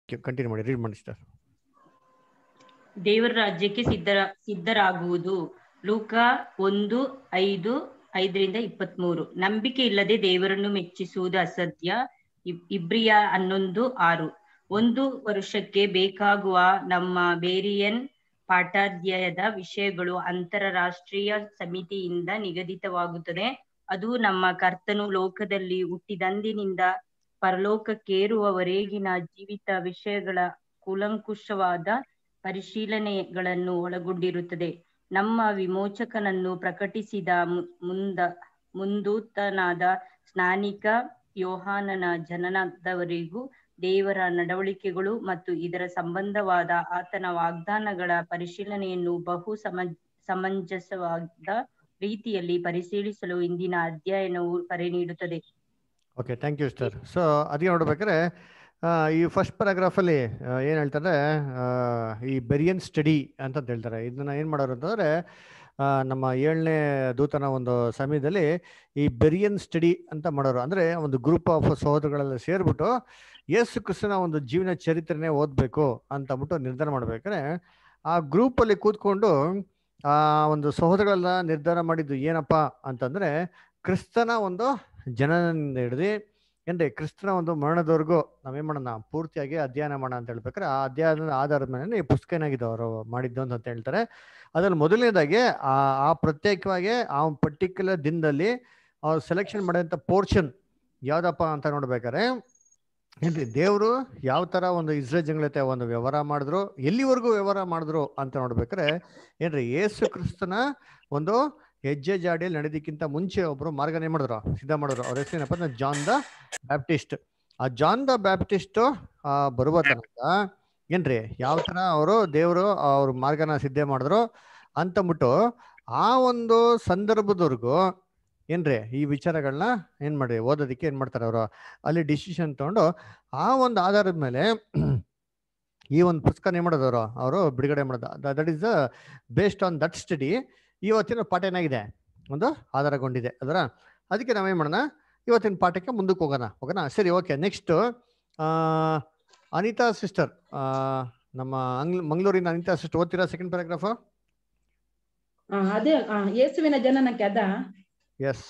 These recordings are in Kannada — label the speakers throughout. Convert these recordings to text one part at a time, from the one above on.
Speaker 1: ಕಂಟಿನ್ಯೂ ಮಾಡಿ ರೀಡ್ ಮಾಡಿ ಸರ್
Speaker 2: ದೇವರ ರಾಜ್ಯಕ್ಕೆ ಸಿದ್ಧರ ಸಿದ್ಧರಾಗುವುದು ಲೂಕ ಒಂದು ಐದು ಐದರಿಂದ ಇಪ್ಪತ್ಮೂರು ನಂಬಿಕೆ ಇಲ್ಲದೆ ದೇವರನ್ನು ಮೆಚ್ಚಿಸುವುದು ಅಸತ್ಯ ಇಬ್- ಇಬ್ರಿಯ ಹನ್ನೊಂದು ಆರು ಒಂದು ವರ್ಷಕ್ಕೆ ಬೇಕಾಗುವ ನಮ್ಮ ಬೇರಿಯನ್ ಪಾಠಾಧ್ಯಾಯದ ವಿಷಯಗಳು ಅಂತಾರಾಷ್ಟ್ರೀಯ ಸಮಿತಿಯಿಂದ ನಿಗದಿತವಾಗುತ್ತದೆ ಅದು ನಮ್ಮ ಕರ್ತನು ಲೋಕದಲ್ಲಿ ಹುಟ್ಟಿದಂದಿನಿಂದ ಪರಲೋಕಕ್ಕೇರುವವರೆಗಿನ ಜೀವಿತ ವಿಷಯಗಳ ಕೂಲಂಕುಷವಾದ ಪರಿಶೀಲನೆಗಳನ್ನು ಒಳಗೊಂಡಿರುತ್ತದೆ ನಮ್ಮ ವಿಮೋಚಕನನ್ನು ಪ್ರಕಟಿಸಿದ ಮು- ಮುಂದ ಮುಂದೂತನಾದ ಸ್ನಾನಿಕ ಯೋಹಾನನ ಜನನದವರೆಗೂ ದೇವರ ನಡವಳಿಕೆಗಳು ಮತ್ತು ಇದರ ಸಂಬಂಧವಾದ ಆತನ ವಾಗ್ದಾನಗಳ ಪರಿಶೀಲನೆಯನ್ನು ಬಹು ಸಮ ಸಮಂಜಸವಾದ ರೀತಿಯಲ್ಲಿ ಪರಿಶೀಲಿಸಲು ಇಂದಿನ ಅಧ್ಯಯನವು ಕರೆ ನೀಡುತ್ತದೆ
Speaker 1: okay thank you sir so ಅದಕ್ಕೆ ನೋಡ್ಬೇಕಾದ್ರೆ ಆ, ಈ ಫಸ್ಟ್ ಪ್ಯಾರಾಗ್ರಾಫಲ್ಲಿ ಏನು ಹೇಳ್ತಾರೆ ಆ, ಈ ಬೆರಿಯನ್ ಸ್ಟಡಿ ಅಂತ ಹೇಳ್ತಾರೆ ಇದನ್ನ ಏನು ಮಾಡೋರು ಅಂತಂದರೆ ನಮ್ಮ ಏಳನೇ ದೂತನ ಒಂದು ಸಮಯದಲ್ಲಿ ಈ ಬೆರಿಯನ್ ಸ್ಟಡಿ ಅಂತ ಮಾಡೋರು ಅಂದರೆ ಒಂದು ಗ್ರೂಪ್ ಆಫ್ ಸಹೋದರಗಳೆಲ್ಲ ಸೇರಿಬಿಟ್ಟು ಯೇಸು ಕ್ರಿಸ್ತನ ಒಂದು ಜೀವನ ಚರಿತ್ರೆನೇ ಓದಬೇಕು ಅಂತ ಅಂದ್ಬಿಟ್ಟು ನಿರ್ಧಾರ ಮಾಡ್ಬೇಕಾದ್ರೆ ಆ ಗ್ರೂಪಲ್ಲಿ ಕೂತ್ಕೊಂಡು ಆ ಒಂದು ಸಹೋದರಗಳೆಲ್ಲ ನಿರ್ಧಾರ ಮಾಡಿದ್ದು ಏನಪ್ಪ ಅಂತಂದರೆ ಕ್ರಿಸ್ತನ ಒಂದು ಜನನಿಂದ ಹಿಡಿದು ಏನ್ರಿ ಕ್ರಿಸ್ತನ ಒಂದು ಮರಣದವರೆಗೂ ನಾವೇನ್ ಮಾಡೋಣ ಪೂರ್ತಿಯಾಗಿ ಅಧ್ಯಯನ ಮಾಡೋಣ ಅಂತ ಹೇಳ್ಬೇಕಾದ್ರೆ ಆ ಅಧ್ಯಯನದ ಆಧಾರದ ಮೇಲೆ ಈ ಪುಸ್ತಕ ಏನಾಗಿದೆ ಅವರು ಮಾಡಿದ್ದು ಅಂತ ಹೇಳ್ತಾರೆ ಅದ್ರಲ್ಲಿ ಮೊದಲನೇದಾಗಿ ಆ ಆ ಪ್ರತ್ಯೇಕವಾಗಿ ಆ ಪರ್ಟಿಕ್ಯುಲರ್ ದಿನದಲ್ಲಿ ಅವ್ರು ಸೆಲೆಕ್ಷನ್ ಮಾಡಿದಂಥ ಪೋರ್ಷನ್ ಯಾವ್ದಪ್ಪ ಅಂತ ನೋಡ್ಬೇಕಾದ್ರೆ ಏನ್ರಿ ದೇವರು ಯಾವ ತರ ಒಂದು ಇಸ್ರೇಲ್ ಜನಗಳ ಜೊತೆ ಒಂದು ವ್ಯವಹಾರ ಮಾಡಿದ್ರು ಎಲ್ಲಿವರೆಗೂ ವ್ಯವಹಾರ ಮಾಡಿದ್ರು ಅಂತ ನೋಡ್ಬೇಕಾದ್ರೆ ಏನ್ರಿ ಯೇಸು ಕ್ರಿಸ್ತನ ಒಂದು ಹೆಜ್ಜೆ ಜಾಡಿಯಲ್ಲಿ ನಡೆದಕ್ಕಿಂತ ಮುಂಚೆ ಒಬ್ರು ಮಾರ್ಗನ ಏನ್ ಮಾಡಿದ್ರು ಸಿದ್ಧ ಮಾಡಿದ್ರು ಅವ್ರ ಹೆಸರು ಏನಪ್ಪ ಅಂದ್ರೆ ಜಾನ್ ದ ಬ್ಯಾಪ್ಟಿಸ್ಟ್ ಆ ಜಾನ್ ದ ಬ್ಯಾಪ್ಟಿಸ್ಟ್ ಆ ಬರುವ ತನಕ ಏನ್ರಿ ಯಾವ ತರ ಅವರು ದೇವರು ಅವ್ರ ಮಾರ್ಗನ ಸಿದ್ಧ ಮಾಡಿದ್ರು ಅಂತಂದ್ಬಿಟ್ಟು ಆ ಒಂದು ಸಂದರ್ಭದವರೆಗೂ ಏನ್ರಿ ಈ ವಿಚಾರಗಳನ್ನ ಏನ್ ಮಾಡಿ ಓದೋದಕ್ಕೆ ಏನ್ ಮಾಡ್ತಾರೆ ಅವರು ಅಲ್ಲಿ ಡಿಸಿಷನ್ ತಗೊಂಡು ಆ ಒಂದು ಆಧಾರದ ಮೇಲೆ ಈ ಒಂದು ಪುಸ್ತಕ ಏನ್ ಮಾಡೋದು ಅವರು ಅವರು ಬಿಡುಗಡೆ ಮಾಡೋದು that is the based on that study ಇವತ್ತಿನ ಪಾಠ ಏನಾಗಿದೆ ಒಂದು ಆಧಾರಗೊಂಡಿದೆ ಅದರ ಅದಕ್ಕೆ ನಾವೇನ್ ಮಾಡೋಣ ಇವತ್ತಿನ ಪಾಠಕ್ಕೆ ಮುಂದಕ್ಕೆ ಹೋಗೋಣ ಹೋಗೋಣ ಸರಿ ಓಕೆ ನೆಕ್ಸ್ಟ್ ಅನಿತಾ ಸಿಸ್ಟರ್ ನಮ್ಮ ಅಂಗ್ಲ ಮಂಗಳೂರಿನ ಅನಿತಾ ಸಿಸ್ಟರ್ ಓದ್ತೀರಾ ಸೆಕೆಂಡ್ ಪ್ಯಾರಾಗ್ರಾಫ್
Speaker 3: ಆ, ಅದೇ ಆ, ಯೇಸುವಿನ ಜನನಕ್ಕೆ ಅದ
Speaker 1: ಎಸ್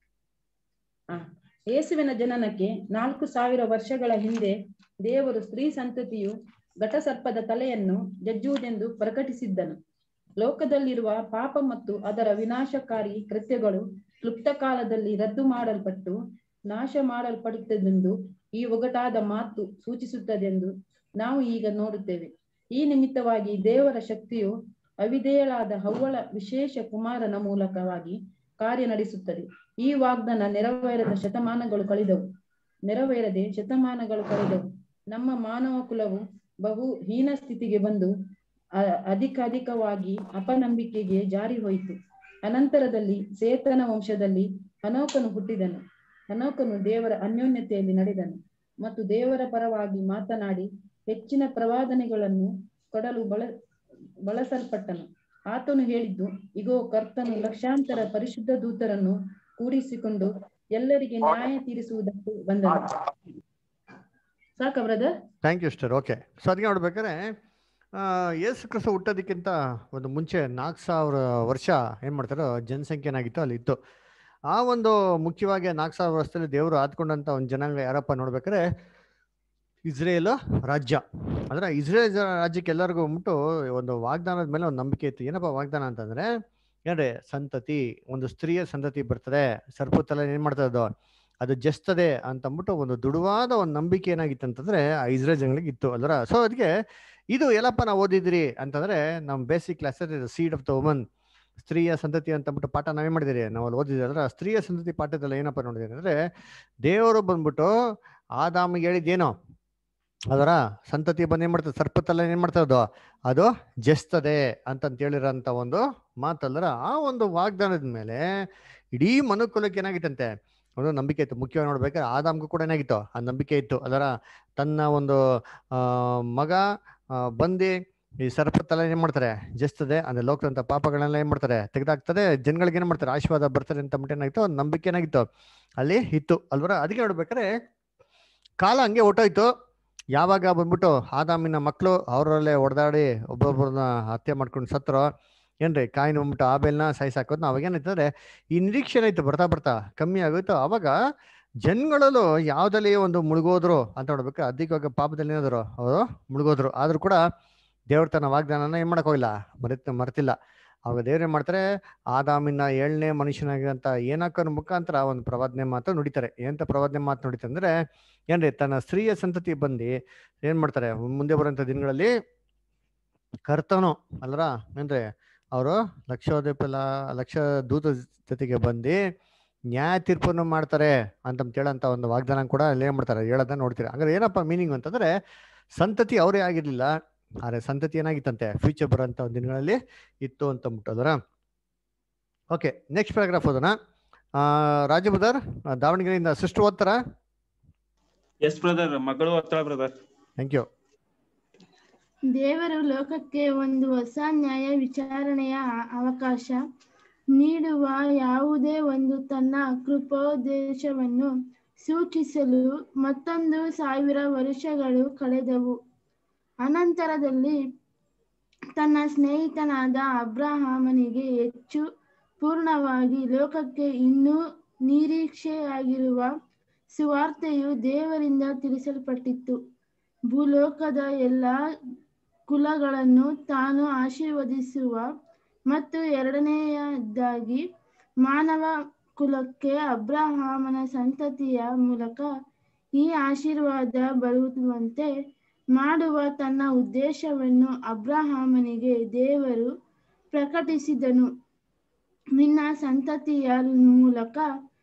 Speaker 3: ಯೇಸುವಿನ ಜನನಕ್ಕೆ ನಾಲ್ಕು ಸಾವಿರ ವರ್ಷಗಳ ಹಿಂದೆ ದೇವರು ಸ್ತ್ರೀ ಸಂತತಿಯು ಘಟಸರ್ಪದ ತಲೆಯನ್ನು ಜಜ್ಜುವುದೆಂದು ಪ್ರಕಟಿಸಿದ್ದನು ಲೋಕದಲ್ಲಿರುವ ಪಾಪ ಮತ್ತು ಅದರ ವಿನಾಶಕಾರಿ ಕೃತ್ಯಗಳು ಕ್ಲುಪ್ತ ಕಾಲದಲ್ಲಿ ರದ್ದು ಮಾಡಲ್ಪಟ್ಟು ನಾಶ ಮಾಡಲ್ಪಡುತ್ತದೆಂದು ಈ ಒಗಟಾದ ಮಾತು ಸೂಚಿಸುತ್ತದೆಂದು ನಾವು ಈಗ ನೋಡುತ್ತೇವೆ ಈ ನಿಮಿತ್ತವಾಗಿ ದೇವರ ಶಕ್ತಿಯು ಅವಿಧೇಯಳಾದ ಹವ್ವಳ ವಿಶೇಷ ಕುಮಾರನ ಮೂಲಕವಾಗಿ ಕಾರ್ಯ ನಡೆಸುತ್ತದೆ ಈ ವಾಗ್ದಾನ ನೆರವೇರದ ಶತಮಾನಗಳು ಕಳೆದವು ನೆರವೇರದೆ ಶತಮಾನಗಳು ಕಳೆದವು ನಮ್ಮ ಮಾನವ ಕುಲವು ಬಹು ಹೀನ ಸ್ಥಿತಿಗೆ ಬಂದು ಅ- ಅಧಿಕಾಧಿಕವಾಗಿ ಅಪನಂಬಿಕೆಗೆ ಜಾರಿ ಹೋಯಿತು ಅನಂತರದಲ್ಲಿ ಸೇತನ ವಂಶದಲ್ಲಿ ಹನೋಕನು ಹುಟ್ಟಿದನು ಹನೋಕನು ದೇವರ ಅನ್ಯೋನ್ಯತೆಯಲ್ಲಿ ನಡೆದನು ಮತ್ತು ದೇವರ ಪರವಾಗಿ ಮಾತನಾಡಿ ಹೆಚ್ಚಿನ ಪ್ರವಾದನೆಗಳನ್ನು ಕೊಡಲು ಬಳ ಬಳಸಲ್ಪಟ್ಟನು ಆತನು ಹೇಳಿದ್ದು ಇಗೋ ಕರ್ತನು ಲಕ್ಷಾಂತರ ಪರಿಶುದ್ಧ ದೂತರನ್ನು ಕೂಡಿಸಿಕೊಂಡು ಎಲ್ಲರಿಗೆ ನ್ಯಾಯ ತೀರಿಸುವುದಕ್ಕೆ ಬಂದನು ಸಾಕ brother
Speaker 1: thank you sister okay so ಅದಕ್ಕೆ ನೋಡ್ಬೇಕಾದ್ರೆ ಆ, ಯೇಸು ಕ್ರಿಸ್ತ ಹುಟ್ಟೋದಕ್ಕಿಂತ ಒಂದು ಮುಂಚೆ ನಾಲ್ಕು ಸಾವಿರ ವರ್ಷ ಏನು ಮಾಡ್ತಾರೋ ಜನಸಂಖ್ಯೆ ಏನಾಗಿತ್ತು ಅಲ್ಲಿ ಇತ್ತು ಆ ಒಂದು ಮುಖ್ಯವಾಗಿ ನಾಲ್ಕು ಸಾವಿರ ವರ್ಷದಲ್ಲಿ ದೇವರು ಆದ್ಕೊಂಡಂಥ ಒಂದು ಜನಾಂಗ ಯಾರಪ್ಪ ನೋಡ್ಬೇಕಾದ್ರೆ ಇಸ್ರೇಲ್ ರಾಜ್ಯ ಅಂದ್ರೆ ಇಸ್ರೇಲ್ ಜ- ರಾಜ್ಯಕ್ಕೆ ಎಲ್ಲರಿಗೂ ಉಂಟು ಒಂದು ವಾಗ್ದಾನದ ಮೇಲೆ ಒಂದು ನಂಬಿಕೆ ಇತ್ತು ಏನಪ್ಪ ವಾಗ್ದಾನ ಅಂತಂದ್ರೆ ಏನ್ರಿ ಸಂತತಿ ಒಂದು ಸ್ತ್ರೀಯ ಸಂತತಿ ಬರ್ತದೆ ಸರ್ಪುತ್ತಲ ಏನ್ ಮಾಡ್ತಾ ಇದ್ದು ಅದು ಜಸ್ತದೆ ಅಂತ ಅಂದ್ಬಿಟ್ಟು ಒಂದು ದುಡುವಾದ ಒಂದು ನಂಬಿಕೆ ಏನಾಗಿತ್ತು ಅಂತಂದ್ರೆ ಆ ಇಸ್ರೇಲ್ ಜನಗಳಿಗೆ ಇತ್ತು ಅಲ್ವರ ಸೊ ಅದಕ್ಕೆ ಇದು ಎಲ್ಲಪ್ಪ ನಾವು ಓದಿದ್ರಿ ಅಂತಂದ್ರೆ ನಮ್ಮ basic class seed of the woman ಸ್ತ್ರೀಯ ಸಂತತಿ ಅಂತ ಅಂದ್ಬಿಟ್ಟು ಪಾಠ ನಾವೇ ಮಾಡಿದಿರಿ ನಾವು ಅಲ್ಲಿ ಓದಿದ್ರಿ ಅಂದ್ರೆ ಆ ಸ್ತ್ರೀಯ ಸಂತತಿ ಪಾಠದಲ್ಲಿ ಏನಪ್ಪ ನೋಡಿದ್ರಿ ಅಂದ್ರೆ ದೇವರು ಬಂದ್ಬಿಟ್ಟು ಆದಾಮಿಗೆ ಹೇಳಿದ್ದೇನೋ ಅದರ ಸಂತತಿ ಬಂದು ಏನ್ ಮಾಡ್ತದೆ ಸರ್ಪತ್ತಲ್ಲ ಏನ್ ಮಾಡ್ತಾ ಇರೋದು ಅದು ಜಸ್ತದೆ ಅಂತಂತ ಹೇಳಿರೋಂಥ ಒಂದು ಮಾತಲ್ಲರ ಆ ಒಂದು ವಾಗ್ದಾನದ ಮೇಲೆ ಇಡೀ ಮನುಕುಲಕ್ಕೆ ಏನಾಗಿತ್ತಂತೆ ಒಂದು ನಂಬಿಕೆ ಇತ್ತು ಮುಖ್ಯವಾಗಿ ನೋಡ್ಬೇಕಾದ್ರೆ ಆದಾಮ್ಗೂ ಕೂಡ ಏನಾಗಿತ್ತು ಆ ನಂಬಿಕೆ ಇತ್ತು ಅದರ ತನ್ನ ಒಂದು ಆ ಮಗ ಆ, ಬಂದು ಈ ಸರ್ಪತ್ತಲ್ಲ ಏನ್ ಮಾಡ್ತಾರೆ ಜಸ್ತದೆ ಅಂದ್ರೆ ಲೋಕದಂತ ಪಾಪಗಳನ್ನೆಲ್ಲ ಏನ್ ಮಾಡ್ತಾರೆ ತೆಗೆದಾಕ್ತದೆ ಜನಗಳಿಗೆ ಏನ್ ಮಾಡ್ತಾರೆ ಆಶೀರ್ವಾದ ಬರ್ತಾರೆ ಅಂತ ಅಂದ್ಬಿಟ್ಟು ಏನಾಗಿತ್ತು ಒಂದು ನಂಬಿಕೆ ಏನಾಗಿತ್ತು ಅಲ್ಲಿ ಇತ್ತು ಅಲ್ವರ ಅದಕ್ಕೆ ನೋಡ್ಬೇಕಾದ್ರೆ ಕಾಲ ಹಂಗೆ ಹೊಟ್ಟೋಯ್ತು ಯಾವಾಗ ಬಂದ್ಬಿಟ್ಟು ಆದಾಮಿನ ಮಕ್ಕಳು ಅವರಲ್ಲೇ ಹೊಡೆದಾಡಿ ಒಬ್ಬೊಬ್ಬರನ್ನ ಹತ್ಯೆ ಮಾಡ್ಕೊಂಡು ಸತ್ರು ಏನ್ರಿ ಕಾಯಿನ ಬಂದ್ಬಿಟ್ಟು ಆಬೇಲ್ನ ಸಾಯಿಸಾಕೋದು ಅವಾಗ ಏನಾಯ್ತಂದ್ರೆ ಈ ನಿರೀಕ್ಷೆ ಏನಾಯ್ತು ಬರ್ತಾ ಬರ್ತಾ ಕಮ್ಮಿ ಆಗೋಯ್ತು ಅವಾಗ ಜನಗಳಲ್ಲೂ ಯಾವ್ದಲ್ಲಿ ಒಂದು ಮುಳುಗೋದ್ರು ಅಂತ ನೋಡ್ಬೇಕು ಅಧಿಕವಾಗಿ ಪಾಪದಲ್ಲಿ ಏನಾದ್ರು ಅವರು ಮುಳುಗೋದ್ರು ಆದ್ರೂ ಕೂಡ ದೇವ್ರ ತನ್ನ ವಾಗ್ದಾನನ ಏನ್ ಮಾಡಕ್ ಹೋಗಿಲ್ಲ ಮರೆತ್ ಮರ್ತಿಲ್ಲ ಅವಾಗ ದೇವ್ರ ಏನ್ ಮಾಡ್ತಾರೆ ಆದಾಮಿನ ಏಳನೇ ಮನುಷ್ಯನಾಗಿರಂತ ಏನಾಕನ ಮುಖಾಂತರ ಒಂದು ಪ್ರವಾದನೆ ಮಾತು ನುಡಿತಾರೆ ಎಂತ ಪ್ರವಾದನೆ ಮಾತು ನುಡಿತಾರೆ ಅಂದ್ರೆ ಏನ್ರಿ ತನ್ನ ಸ್ತ್ರೀಯ ಸಂತತಿ ಬಂದು ಏನ್ ಮಾಡ್ತಾರೆ ಮುಂದೆ ಬರುವಂತ ದಿನಗಳಲ್ಲಿ ಕರ್ತನು ಅಲ್ರ ಏನ್ರಿ ಅವರು ಲಕ್ಷೋದೀಪಲ ಲಕ್ಷ ದೂತ ಜೊತೆಗೆ ಬಂದು ನ್ಯಾಯ ತೀರ್ಪನ್ನು ಮಾಡ್ತಾರೆ ಅಂತ ಹೇಳಂತ ಒಂದು ವಾಗ್ದಾನ ಕೂಡ ಅಲ್ಲಿ ಏನ್ ಮಾಡ್ತಾರೆ ಹೇಳೋದನ್ನ ನೋಡ್ತೀರಿ ಹಂಗಾರೆ ಏನಪ್ಪ ಮೀನಿಂಗ್ ಅಂತಂದ್ರೆ ಸಂತತಿ ಅವರೇ ಆಗಿರ್ಲಿಲ್ಲ ಆದ್ರೆ ಸಂತತಿ ಏನಾಗಿತ್ತಂತೆ ಫ್ಯೂಚರ್ ಬರೋಂಥ ಒಂದು ದಿನಗಳಲ್ಲಿ ಇತ್ತು ಅಂತ ಅಂದ್ಬಿಟ್ಟು ಅದರ ಓಕೆ ನೆಕ್ಸ್ಟ್ ಪ್ಯಾರಾಗ್ರಾಫ್ ಓದೋಣ ಆ, ರಾಜಬುದರ್ ಆ, ದಾವಣಗೆರೆಯಿಂದ ಸಿಸ್ಟರ್ ಓದ್ತಾರಾ
Speaker 4: ಎಸ್ ಬ್ರದರ್ ಮಗಳು ಹತ್ರ ಬ್ರದರ್
Speaker 1: ಥ್ಯಾಂಕ್ ಯು
Speaker 5: ದೇವರು ಲೋಕಕ್ಕೆ ಒಂದು ಹೊಸ ನ್ಯಾಯ ವಿಚಾರಣೆಯ ಅ- ಅವಕಾಶ ನೀಡುವ ಯಾವುದೇ ಒಂದು ತನ್ನ ಕೃಪೋದ್ದೇಶವನ್ನು ಸೂಚಿಸಲು ಮತ್ತೊಂದು ಸಾವಿರ ವರ್ಷಗಳು ಕಳೆದವು ಅನಂತರದಲ್ಲಿ ತನ್ನ ಸ್ನೇಹಿತನಾದ ಅಬ್ರಹಾಮನಿಗೆ ಹೆಚ್ಚು ಪೂರ್ಣವಾಗಿ ಲೋಕಕ್ಕೆ ಇನ್ನೂ ನಿರೀಕ್ಷೆಯಾಗಿರುವ ಸುವಾರ್ತೆಯು ದೇವರಿಂದ ತಿಳಿಸಲ್ಪಟ್ಟಿತ್ತು ಭೂಲೋಕದ ಎಲ್ಲ ಕುಲಗಳನ್ನು ತಾನು ಆಶೀರ್ವದಿಸುವ ಮತ್ತು ಎರಡನೆಯದಾಗಿ ಮಾನವ ಕುಲಕ್ಕೆ ಅಬ್ರಹಾಮನ ಸಂತತಿಯ ಮೂಲಕ ಈ ಆಶೀರ್ವಾದ ಬರುವಂತೆ ಮಾಡುವ ತನ್ನ ಉದ್ದೇಶವನ್ನು ಅಬ್ರಹಾಮನಿಗೆ ದೇವರು ಪ್ರಕಟಿಸಿದನು ನಿನ್ನ ಸಂತತಿಯ ಮೂಲಕ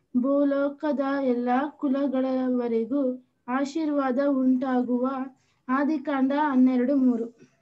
Speaker 5: ಭೂಲೋಕದ ಎಲ್ಲ ಕುಲಗಳವರೆಗೂ ಆಶೀರ್ವಾದ ಉಂಟಾಗುವ ಆದಿಕಾಂಡ ಹನ್ನೆರಡು ಮೂರು